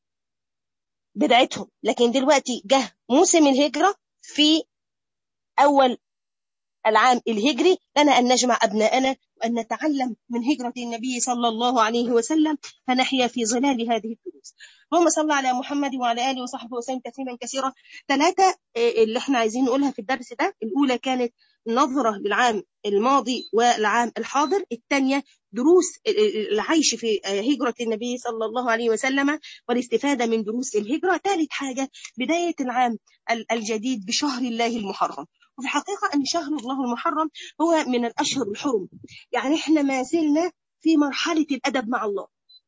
بدعتهم لكن دلوقتي جه موسم الهجره في اول العام الهجري لنا ان نجمع ابناءنا وان نتعلم من هجره النبي صلى الله عليه وسلم فنحيا في ظلال هذه الدروس اللهم صل على محمد وعلى اله وصحبه وسلم تسليما كثيرا ثلاثه اللي احنا عايزين نقولها في الدرس ده الاولى كانت نظرة للعام الماضي والعام الحاضر الثانية دروس العيش في هجرة النبي صلى الله عليه وسلم والاستفادة من دروس الهجرة ثالث حاجة بداية العام الجديد بشهر الله المحرم وفي الحقيقة أن شهر الله المحرم هو من الأشهر الحرم يعني إحنا ما زلنا في مرحلة الأدب مع الله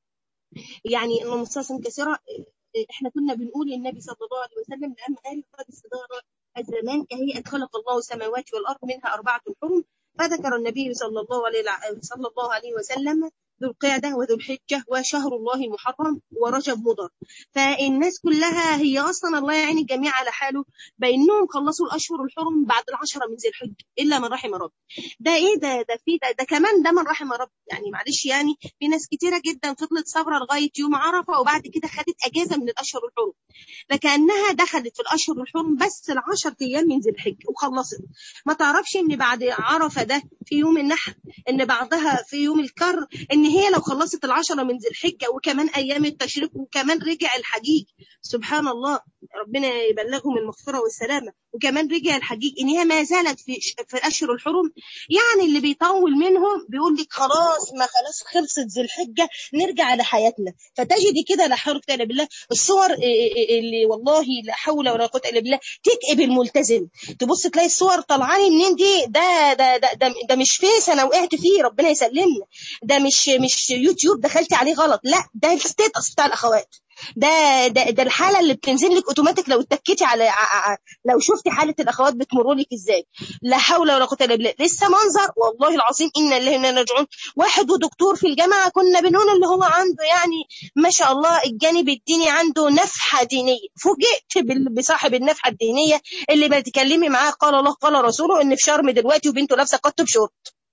يعني النصوص كثيرة إحنا كنا بنقول للنبي صلى الله عليه وسلم لما قال قد استدار الزمان كهيئة خلق الله السماوات والأرض منها أربعة حرم فذكر النبي صلى الله عليه صلى الله عليه وسلم ذو القعدة وذو الحجة وشهر الله المحرم ورجب مضر فالناس كلها هي أصلا الله يعين الجميع على حاله بينهم خلصوا الأشهر الحرم بعد العشرة من ذي الحجة إلا من رحم ربي ده إيه ده ده في ده, ده كمان ده من رحم ربي يعني معلش يعني في ناس كتيرة جدا فضلت صابرة لغاية يوم عرفة وبعد كده خدت أجازة من الأشهر الحرم لكأنها دخلت في الأشهر الحرم بس العشر أيام من ذي الحجة وخلصت ما تعرفش إن بعد عرفة ده في يوم النحر إن بعدها في يوم الكر إن هي لو خلصت العشرة من ذي الحجة وكمان أيام التشريق وكمان رجع الحجيج سبحان الله ربنا يبلغهم المغفرة والسلامة وكمان رجع الحجيج إن هي ما زالت في, في الأشهر الحرم يعني اللي بيطول منهم بيقول لك خلاص ما خلاص خلصت ذي الحجة نرجع لحياتنا فتجدي كده لا حول ولا بالله الصور اللي والله لا حول ولا قوة إلا بالله تكئب الملتزم تبص تلاقي الصور طالعاني منين دي ده ده ده, ده, ده مش فيس أنا وقعت فيه ربنا يسلمنا ده مش مش يوتيوب دخلت عليه غلط لا ده الستيتس بتاع الأخوات ده ده ده الحاله اللي بتنزل لك اوتوماتيك لو اتكيتي على لو شفتي حاله الاخوات بتمر لك ازاي لا حول ولا قوه الا بالله لسه منظر والله العظيم ان الله انا راجعون واحد ودكتور في الجامعه كنا بنقول اللي هو عنده يعني ما شاء الله الجانب الديني عنده نفحه دينيه فوجئت بصاحب النفحه الدينيه اللي بتكلمي معاه قال الله قال رسوله ان في شرم دلوقتي وبنته لابسه قط بشورت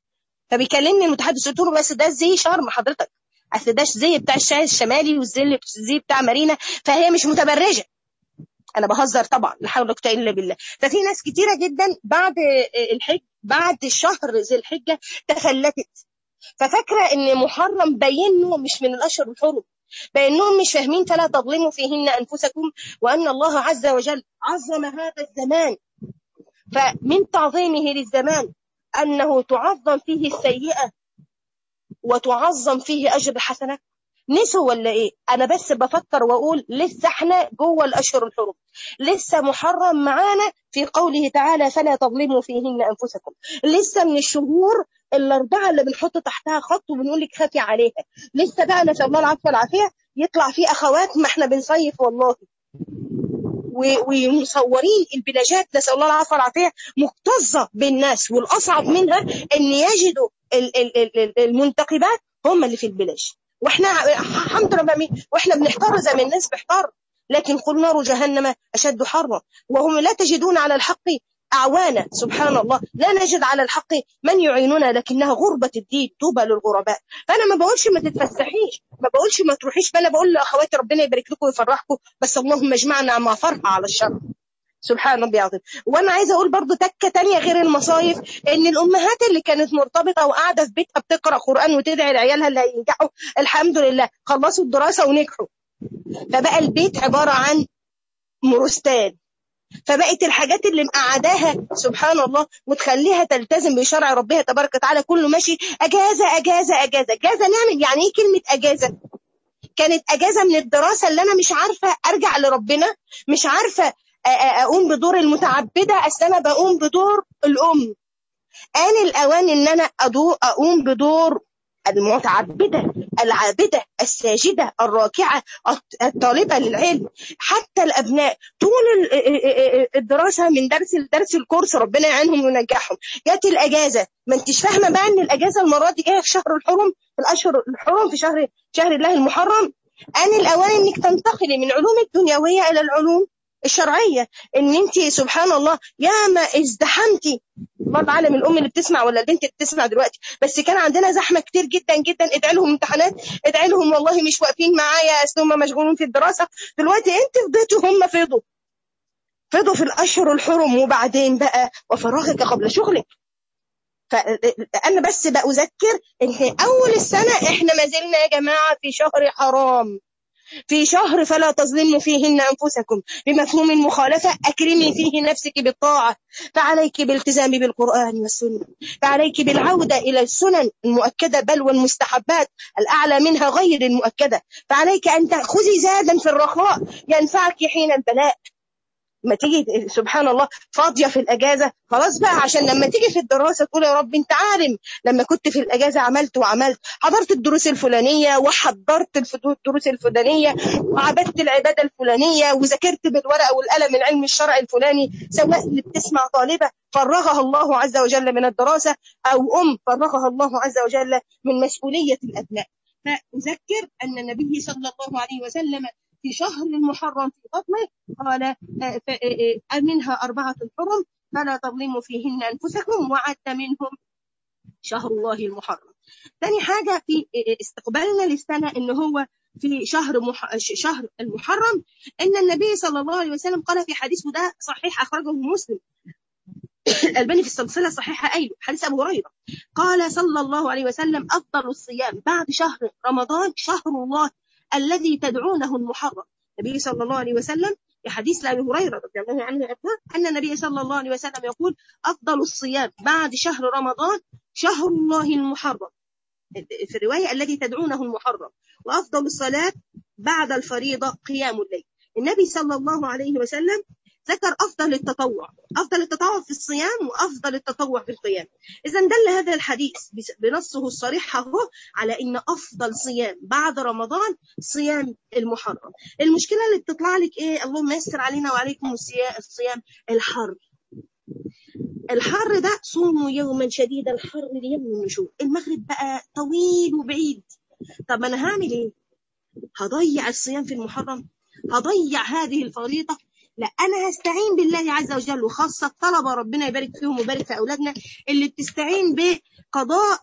فبيكلمني المتحدث قلت له بس ده زي شرم حضرتك اصل ده زي بتاع الشاي الشمالي والزي زي بتاع مارينا فهي مش متبرجه انا بهزر طبعا لا حول ولا قوه الا بالله ففي ناس كتيره جدا بعد الحج بعد شهر ذي الحجه تفلتت ففاكره ان محرم بينه مش من الاشهر الحرم بانهم مش فاهمين فلا تظلموا فيهن انفسكم وان الله عز وجل عظم هذا الزمان فمن تعظيمه للزمان انه تعظم فيه السيئه وتعظم فيه أجر الحسنة نسوا ولا ايه انا بس بفكر واقول لسه احنا جوه الاشهر الحرم لسه محرم معانا في قوله تعالى فلا تظلموا فيهن انفسكم لسه من الشهور الاربعه اللي بنحط تحتها خط وبنقول لك خافي عليها لسه بقى نسال الله العافيه والعافيه يطلع في اخوات ما احنا بنصيف والله ومصورين البلاجات نسال الله العافيه والعافيه مكتظه بالناس والاصعب منها ان يجدوا المنتقبات هم اللي في البلاج واحنا الحمد لله واحنا بنحتار زي ما الناس بيحتار لكن قل نار جهنم اشد حرا وهم لا تجدون على الحق أعوانا سبحان الله لا نجد على الحق من يعيننا لكنها غربة الدين طوبى للغرباء فأنا ما بقولش ما تتفسحيش ما بقولش ما تروحيش فأنا بقول لأخواتي ربنا يبارك لكم ويفرحكم بس اللهم اجمعنا مع فرحة على الشر سبحان ربي العظيم وانا عايزه اقول برضو تكه تانية غير المصايف ان الامهات اللي كانت مرتبطه وقاعده في بيتها بتقرا قران وتدعي لعيالها اللي هينجحوا الحمد لله خلصوا الدراسه ونجحوا فبقى البيت عباره عن مرستان فبقت الحاجات اللي مقعداها سبحان الله وتخليها تلتزم بشرع ربها تبارك وتعالى كله ماشي اجازه اجازه اجازه اجازه نعمل يعني ايه كلمه اجازه كانت اجازه من الدراسه اللي انا مش عارفه ارجع لربنا مش عارفه اقوم بدور المتعبده اصل انا بقوم بدور الام آن الأوان إن أنا أقوم بدور المتعبدة العابدة الساجدة الراكعة الطالبة للعلم حتى الأبناء طول الدراسة من درس لدرس الكورس ربنا يعينهم وينجحهم جت الأجازة ما انتش فاهمة بقى إن الأجازة المرة دي جاية في شهر الحرم في الأشهر الحرم في شهر شهر الله المحرم آن الأوان إنك تنتقلي من علوم الدنيوية إلى العلوم الشرعية ان انت سبحان الله يا ما ازدحمتي الله عالم الام اللي بتسمع ولا البنت اللي بتسمع دلوقتي بس كان عندنا زحمه كتير جدا جدا ادعي لهم امتحانات ادعي لهم والله مش واقفين معايا اصل هم مشغولين في الدراسه دلوقتي انت فضيتوا هم فضوا فضوا في الاشهر الحرم وبعدين بقى وفراغك قبل شغلك فانا بس بأذكر ان اول السنه احنا ما زلنا يا جماعه في شهر حرام في شهر فلا تظلموا فيهن أنفسكم بمفهوم المخالفة أكرمي فيه نفسك بالطاعة فعليك بالالتزام بالقرآن والسنة فعليك بالعودة إلى السنن المؤكدة بل والمستحبات الأعلى منها غير المؤكدة فعليك أن تأخذي زادا في الرخاء ينفعك حين البلاء ما تيجي سبحان الله فاضيه في الاجازه خلاص بقى عشان لما تيجي في الدراسه تقول يا رب انت عالم لما كنت في الاجازه عملت وعملت حضرت الدروس الفلانيه وحضرت الدروس الفلانيه وعبدت العباده الفلانيه وذاكرت بالورقه والقلم العلم الشرعي الفلاني سواء اللي بتسمع طالبه فرغها الله عز وجل من الدراسه او ام فرغها الله عز وجل من مسؤوليه الابناء فاذكر ان النبي صلى الله عليه وسلم في شهر المحرم في بطنه قال منها أربعة حرم فلا تظلموا فيهن أنفسكم وعد منهم شهر الله المحرم ثاني حاجة في استقبالنا للسنة إن هو في شهر مح... شهر المحرم ان النبي صلى الله عليه وسلم قال في حديث ده صحيح اخرجه مسلم الألباني في السلسلة الصحيحة أيضا حديث أبو هريرة قال صلى الله عليه وسلم أفضل الصيام بعد شهر رمضان شهر الله الذي تدعونه المحرم النبي صلى الله عليه وسلم في حديث لأبي هريرة رضي الله عنه أن النبي صلى الله عليه وسلم يقول أفضل الصيام بعد شهر رمضان شهر الله المحرم في الرواية الذي تدعونه المحرم وأفضل الصلاة بعد الفريضة قيام الليل النبي صلى الله عليه وسلم ذكر أفضل التطوع أفضل التطوع في الصيام وأفضل التطوع في القيام إذا دل هذا الحديث بنصه الصريح هو على إن أفضل صيام بعد رمضان صيام المحرم المشكلة اللي بتطلع لك إيه اللهم يسر علينا وعليكم الصيام الحر الحر ده صوموا يوما شديد الحر ليوم النشور المغرب بقى طويل وبعيد طب أنا هعمل إيه هضيع الصيام في المحرم هضيع هذه الفريضة لا انا هستعين بالله عز وجل وخاصه الطلبه ربنا يبارك فيهم ويبارك في اولادنا اللي بتستعين بقضاء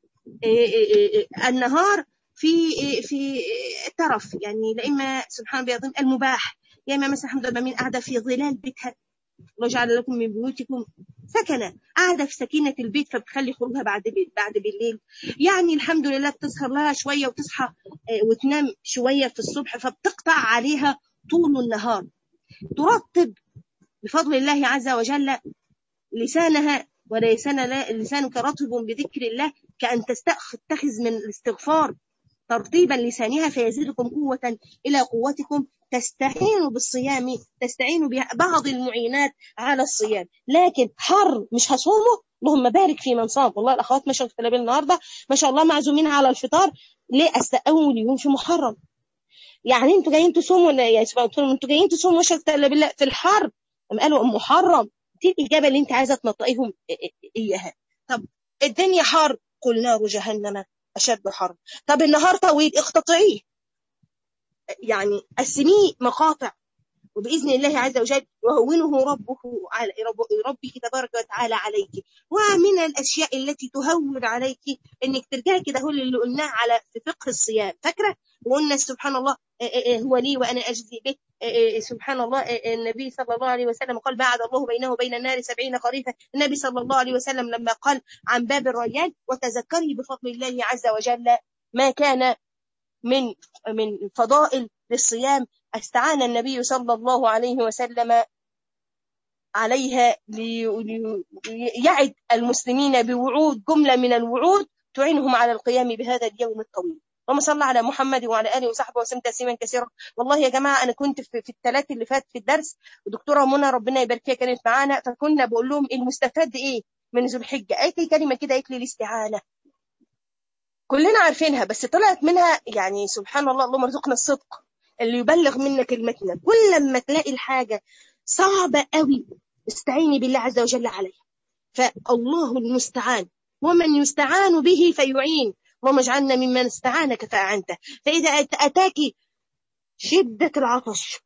النهار في في ترف يعني لا اما سبحان الله العظيم المباح يا اما مثلا الحمد لله مين قاعده في ظلال بيتها الله جعل لكم من بيوتكم سكنة قاعدة في سكينة البيت فبتخلي خروجها بعد بعد بالليل يعني الحمد لله بتسهر لها شوية وتصحى وتنام شوية في الصبح فبتقطع عليها طول النهار ترطب بفضل الله عز وجل لسانها ولسان لسانك رطب بذكر الله كأن تتخذ من الاستغفار ترطيبا لسانها فيزيدكم قوة إلى قوتكم تستعينوا بالصيام تستعينوا ببعض المعينات على الصيام لكن حر مش هصومه اللهم بارك في من صام والله الاخوات ما شاء الله النهارده ما شاء الله معزومين على الفطار ليه اول يوم في محرم يعني انتوا جايين تصوموا ولا يا سبحان انتوا جايين تصوموا وشهر بالله في الحر قالوا محرم دي الاجابه اللي انت عايزه تنطقيهم اياها طب الدنيا حر قل نار جهنم اشد حر طب النهار طويل اقتطعيه يعني قسميه مقاطع وبإذن الله عز وجل يهونه ربه على رب ربك تبارك وتعالى عليك ومن الأشياء التي تهون عليك إنك ترجعي كده هو اللي قلناه على في فقه الصيام فاكرة وقلنا سبحان الله هو لي وأنا أجزي به سبحان الله النبي صلى الله عليه وسلم قال بعد الله بينه وبين النار سبعين خريفا النبي صلى الله عليه وسلم لما قال عن باب الريان وتذكري بفضل الله عز وجل ما كان من من فضائل للصيام استعان النبي صلى الله عليه وسلم عليها ليعد المسلمين بوعود جملة من الوعود تعينهم على القيام بهذا اليوم الطويل اللهم صل على محمد وعلى اله وصحبه وسلم تسليما كثيرا والله يا جماعه انا كنت في, في الثلاث اللي فات في الدرس ودكتوره منى ربنا يبارك فيها كانت معانا فكنا بقول لهم المستفاد ايه من ذو الحجه قالت لي كلمه كده قالت لي الاستعانه كلنا عارفينها بس طلعت منها يعني سبحان الله اللهم ارزقنا الصدق اللي يبلغ منا كلمتنا كل لما تلاقي الحاجة صعبة قوي استعيني بالله عز وجل عليها فالله المستعان ومن يستعان به فيعين اللهم اجعلنا ممن استعانك فأعنته فإذا أتاك شدة العطش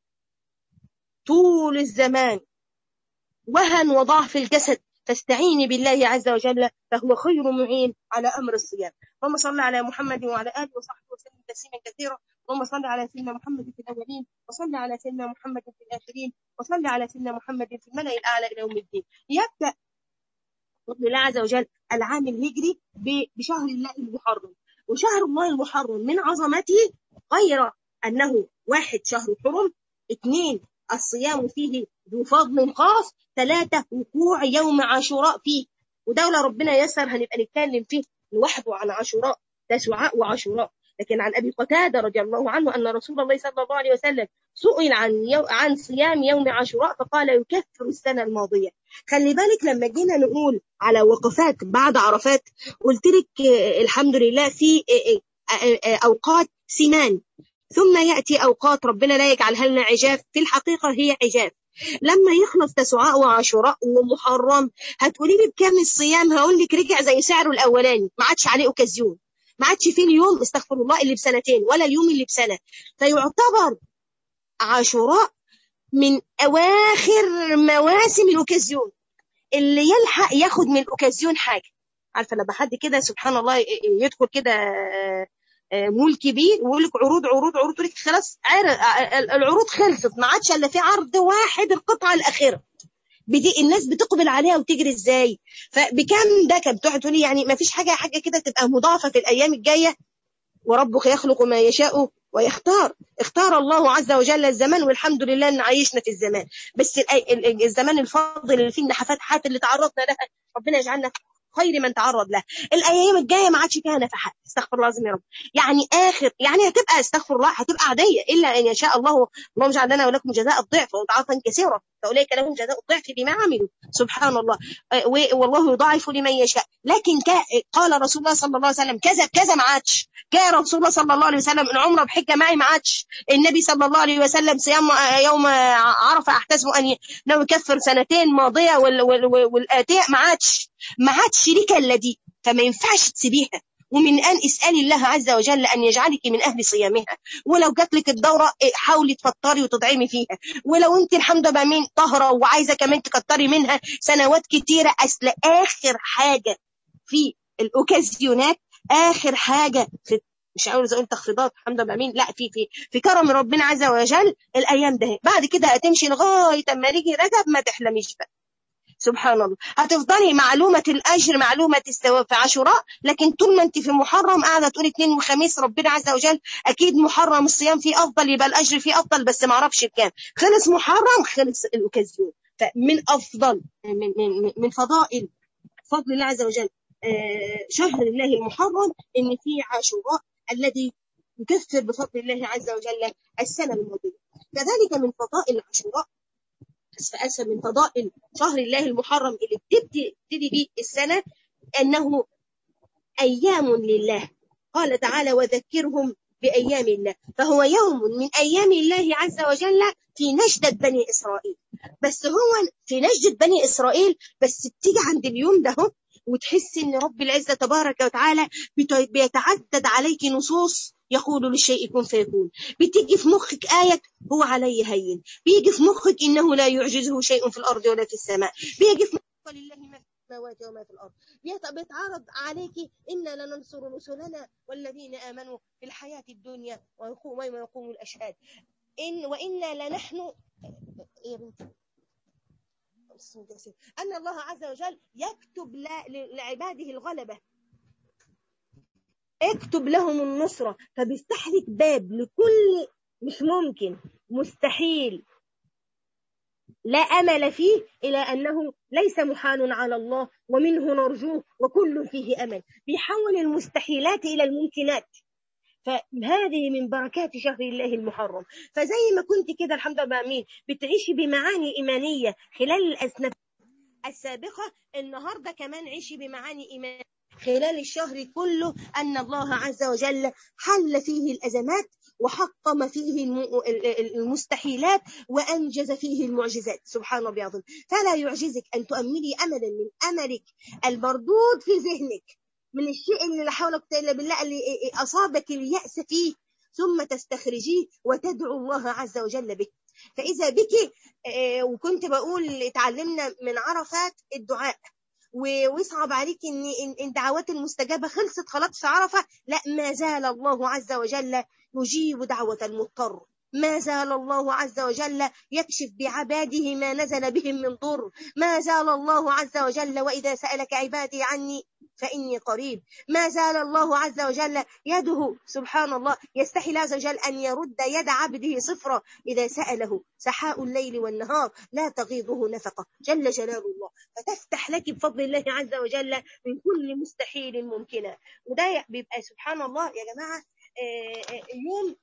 طول الزمان وهن وضعف الجسد فاستعيني بالله عز وجل فهو خير معين على أمر الصيام اللهم صل على محمد وعلى آله وصحبه وسلم تسليما كثيرا اللهم صل على سيدنا محمد في الأولين وصل على سيدنا محمد في الآخرين وصل على سيدنا محمد في الملأ الأعلى إلى يوم الدين يبدأ بفضل الله عز وجل العام الهجري بشهر الله المحرم وشهر الله المحرم من عظمته غير أنه واحد شهر حرم اثنين الصيام فيه ذو فضل خاص ثلاثة وقوع يوم عاشوراء فيه ودولة ربنا يسر هنبقى نتكلم فيه لوحده عن عاشوراء تسعاء وعاشوراء لكن عن أبي قتادة رضي الله عنه أن رسول الله صلى الله عليه وسلم سئل عن يو... عن صيام يوم عاشوراء فقال يكفر السنة الماضية خلي بالك لما جينا نقول على وقفات بعد عرفات قلت لك الحمد لله في أوقات سنان ثم يأتي أوقات ربنا لا يجعلها لنا عجاف في الحقيقة هي عجاف لما يخلص تسعاء وعاشوراء ومحرم هتقولي لي بكام الصيام هقول لك رجع زي سعره الاولاني ما عادش عليه اوكازيون ما عادش فيه اليوم استغفر الله اللي بسنتين ولا اليوم اللي بسنه فيعتبر عاشوراء من اواخر مواسم الاوكازيون اللي يلحق ياخد من الاوكازيون حاجه عارفه لما حد كده سبحان الله يدخل كده مول كبير ويقول لك عروض عروض عروض تقول لك خلاص العروض خلصت ما عادش الا في عرض واحد القطعه الاخيره بدي الناس بتقبل عليها وتجري ازاي فبكم ده كانت بتقعد تقولي يعني ما فيش حاجه حاجه كده تبقى مضاعفه في الايام الجايه وربك يخلق ما يشاء ويختار اختار الله عز وجل الزمان والحمد لله ان عايشنا في الزمان بس الزمان الفاضل اللي فيه النحفات اللي تعرضنا لها ربنا يجعلنا خير من تعرض له الايام الجايه ما عادش فيها نفحات استغفر الله العظيم يا رب يعني اخر يعني هتبقى استغفر الله هتبقى عاديه الا ان يشاء الله اللهم اجعل لنا ولكم جزاء الضعف وضعفا كثيرا فاولئك لهم جزاء الضعف بما عملوا سبحان الله والله يضاعف لمن يشاء لكن قال رسول الله صلى الله عليه وسلم كذا كذا ما عادش جاء رسول الله صلى الله عليه وسلم العمره بحجه معي ما عادش النبي صلى الله عليه وسلم صيام يوم عرفه احتسب ان يكفر سنتين ماضيه والاتيه ما عادش ما عادش لك الا دي فما ينفعش تسيبيها ومن أن اسألي الله عز وجل أن يجعلك من أهل صيامها ولو جات لك الدورة حاولي تفطري وتطعمي فيها ولو أنت الحمد لله مين طهرة وعايزة كمان تكتري منها سنوات كتيرة أصل آخر حاجة في الأوكازيونات آخر حاجة في مش عاوز اقول تخفيضات الحمد لله مين لا في في في كرم ربنا عز وجل الايام ده بعد كده هتمشي لغايه اما يجي رجب ما تحلميش بقى سبحان الله هتفضلي معلومة الأجر معلومة الثواب في عاشوراء لكن طول ما أنت في محرم قاعدة تقولي اثنين وخميس ربنا عز وجل أكيد محرم الصيام فيه أفضل يبقى الأجر فيه أفضل بس ما أعرفش بكام خلص محرم خلص الأوكازيون فمن أفضل من, من, من فضائل فضل الله عز وجل شهر الله المحرم إن في عاشوراء الذي يكفر بفضل الله عز وجل السنة الماضية كذلك من فضائل عاشوراء فأسفل من فضائل شهر الله المحرم اللي بتبتدي بيه السنة أنه أيام لله قال تعالى وذكرهم بأيام الله فهو يوم من أيام الله عز وجل في نجدة بني إسرائيل بس هو في نجدة بني إسرائيل بس بتيجي عند اليوم ده وتحس ان رب العزة تبارك وتعالى بيتعدد عليك نصوص يقول للشيء كن فيكون بتيجي في مخك آية هو علي هين بيجي في مخك إنه لا يعجزه شيء في الأرض ولا في السماء بيجي في مخك ولله ما في السماوات وما في الأرض بيتعرض عليك إنا لننصر رسلنا والذين آمنوا في الحياة الدنيا ويوم يقوم الأشهاد إن وإنا لنحن إيه أن الله عز وجل يكتب لعباده الغلبة اكتب لهم النصرة فبيفتح لك باب لكل مش ممكن مستحيل لا أمل فيه إلى أنه ليس محال على الله ومنه نرجوه وكل فيه أمل بيحول المستحيلات إلى الممكنات فهذه من بركات شهر الله المحرم فزي ما كنت كده الحمد لله امين بتعيشي بمعاني ايمانيه خلال الاسناب السابقه النهارده كمان عيشي بمعاني ايمانيه خلال الشهر كله أن الله عز وجل حل فيه الأزمات وحطم فيه المستحيلات وأنجز فيه المعجزات سبحان الله العظيم فلا يعجزك أن تؤملي أملا من أملك المردود في ذهنك من الشيء اللي لا حول ولا الا بالله اللي اصابك الياس فيه ثم تستخرجيه وتدعو الله عز وجل به فاذا بك وكنت بقول اتعلمنا من عرفات الدعاء ويصعب عليك ان ان دعوات المستجابه خلصت خلاص في عرفه لا ما زال الله عز وجل يجيب دعوه المضطر ما زال الله عز وجل يكشف بعباده ما نزل بهم من ضر ما زال الله عز وجل وإذا سألك عبادي عني فإني قريب ما زال الله عز وجل يده سبحان الله يستحي الله عز وجل أن يرد يد عبده صفرا إذا سأله سحاء الليل والنهار لا تغيضه نفقة جل جلال الله فتفتح لك بفضل الله عز وجل من كل مستحيل ممكنة وده بيبقى سبحان الله يا جماعة يوم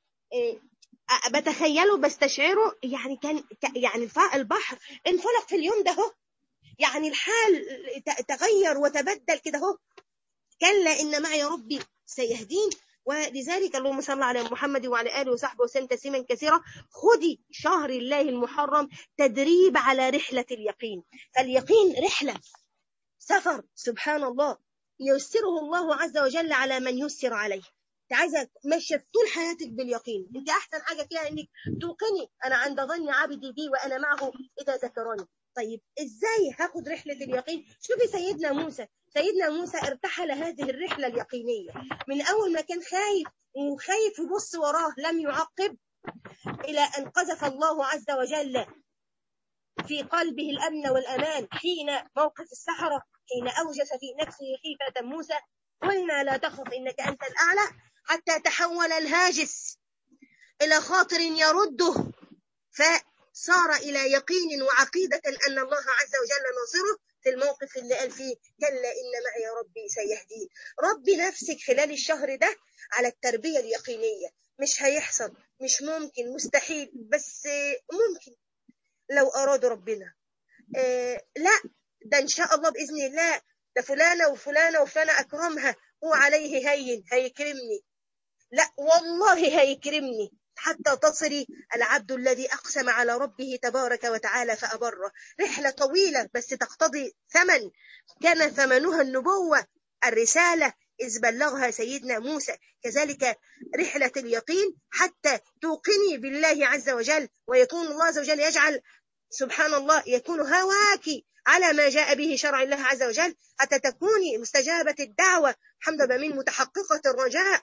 بتخيله بستشعره يعني كان يعني البحر انفلق في اليوم ده هو يعني الحال تغير وتبدل كده اهو كلا ان معي ربي سيهدين ولذلك اللهم صل على محمد وعلى اله وصحبه وسلم تسليما كثيرا خدي شهر الله المحرم تدريب على رحله اليقين فاليقين رحله سفر سبحان الله ييسره الله عز وجل على من يسر عليه انت عايزه ماشيه طول حياتك باليقين انت احسن حاجه فيها انك توقني انا عند ظن عبدي بي وانا معه اذا ذكرني طيب ازاي هاخد رحله اليقين شوفي سيدنا موسى سيدنا موسى ارتحل هذه الرحله اليقينيه من اول ما كان خايف وخايف يبص وراه لم يعقب الى ان قذف الله عز وجل في قلبه الامن والامان حين موقف السحره حين اوجس في نفسه خيفه موسى قلنا لا تخف انك انت الاعلى حتى تحول الهاجس الى خاطر يرده ف صار إلى يقين وعقيدة أن الله عز وجل ناصره في الموقف اللي قال فيه كلا إن معي ربي سيهدين ربي نفسك خلال الشهر ده على التربية اليقينية مش هيحصل مش ممكن مستحيل بس ممكن لو أراد ربنا آه لا ده إن شاء الله بإذن الله ده فلانة وفلانة وفلانة أكرمها هو عليه هين هيكرمني لا والله هيكرمني حتى تصري العبد الذي أقسم على ربه تبارك وتعالى فأبره رحلة طويلة بس تقتضي ثمن كان ثمنها النبوة الرسالة إذ بلغها سيدنا موسى كذلك رحلة اليقين حتى توقني بالله عز وجل ويكون الله عز وجل يجعل سبحان الله يكون هواك على ما جاء به شرع الله عز وجل حتى تكوني مستجابة الدعوة الحمد لله من متحققة الرجاء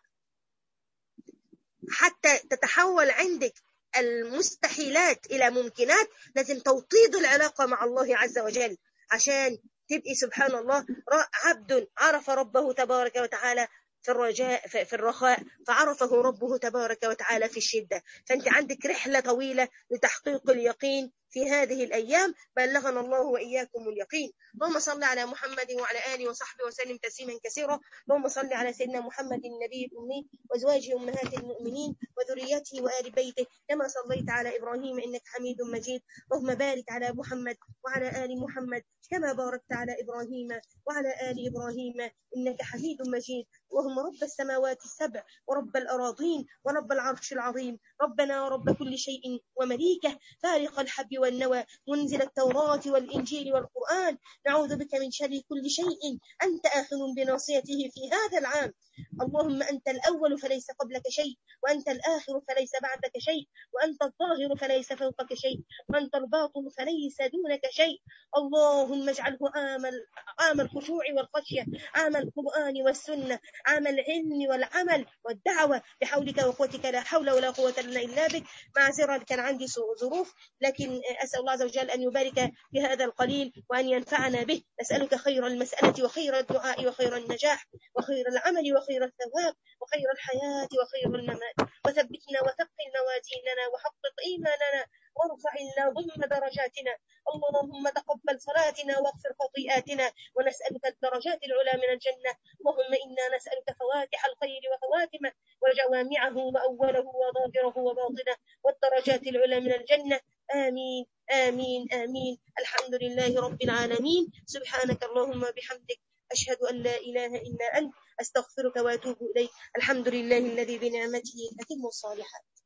حتى تتحول عندك المستحيلات إلى ممكنات لازم توطيد العلاقة مع الله عز وجل عشان تبقي سبحان الله عبد عرف ربه تبارك وتعالى في الرجاء في الرخاء فعرفه ربه تبارك وتعالى في الشدة فأنت عندك رحلة طويلة لتحقيق اليقين في هذه الأيام بلغنا الله وإياكم اليقين اللهم صل على محمد وعلى آله وصحبه وسلم تسليما كثيرا اللهم صل على سيدنا محمد النبي الأمي وأزواجه أمهات المؤمنين وذريته وآل بيته كما صليت على إبراهيم إنك حميد مجيد اللهم بارك على محمد وعلى آل محمد كما باركت على إبراهيم وعلى آل إبراهيم إنك حميد مجيد اللهم رب السماوات السبع ورب الأراضين ورب العرش العظيم ربنا ورب كل شيء ومليكه فارق الحب والنوى منزل التوراة والإنجيل والقرآن نعوذ بك من شر كل شيء أنت آخذ بناصيته في هذا العام اللهم أنت الأول فليس قبلك شيء وأنت الآخر فليس بعدك شيء وأنت الظاهر فليس فوقك شيء وأنت الباطن فليس دونك شيء اللهم اجعله عام عام الخشوع والخشية عام القرآن والسنة عام العلم والعمل والدعوة بحولك وقوتك لا حول ولا قوة لنا إلا بك معذرة كان عندي ظروف لكن أسأل الله عز وجل أن يبارك في هذا القليل وأن ينفعنا به نسألك خير المسألة وخير الدعاء وخير النجاح وخير العمل وخير الثواب وخير الحياة وخير الممات وثبتنا وثقل موازيننا وحقق إيماننا وارفع اللهم درجاتنا اللهم تقبل صلاتنا واغفر خطيئاتنا ونسألك الدرجات العلى من الجنة اللهم إنا نسألك فواتح الخير وخواتمه وجوامعه وأوله وظاهره وباطنه والدرجات العلى من الجنة آمين آمين آمين الحمد لله رب العالمين سبحانك اللهم بحمدك أشهد أن لا إله إلا أنت أستغفرك وأتوب إليك الحمد لله الذي بنعمته تتم الصالحات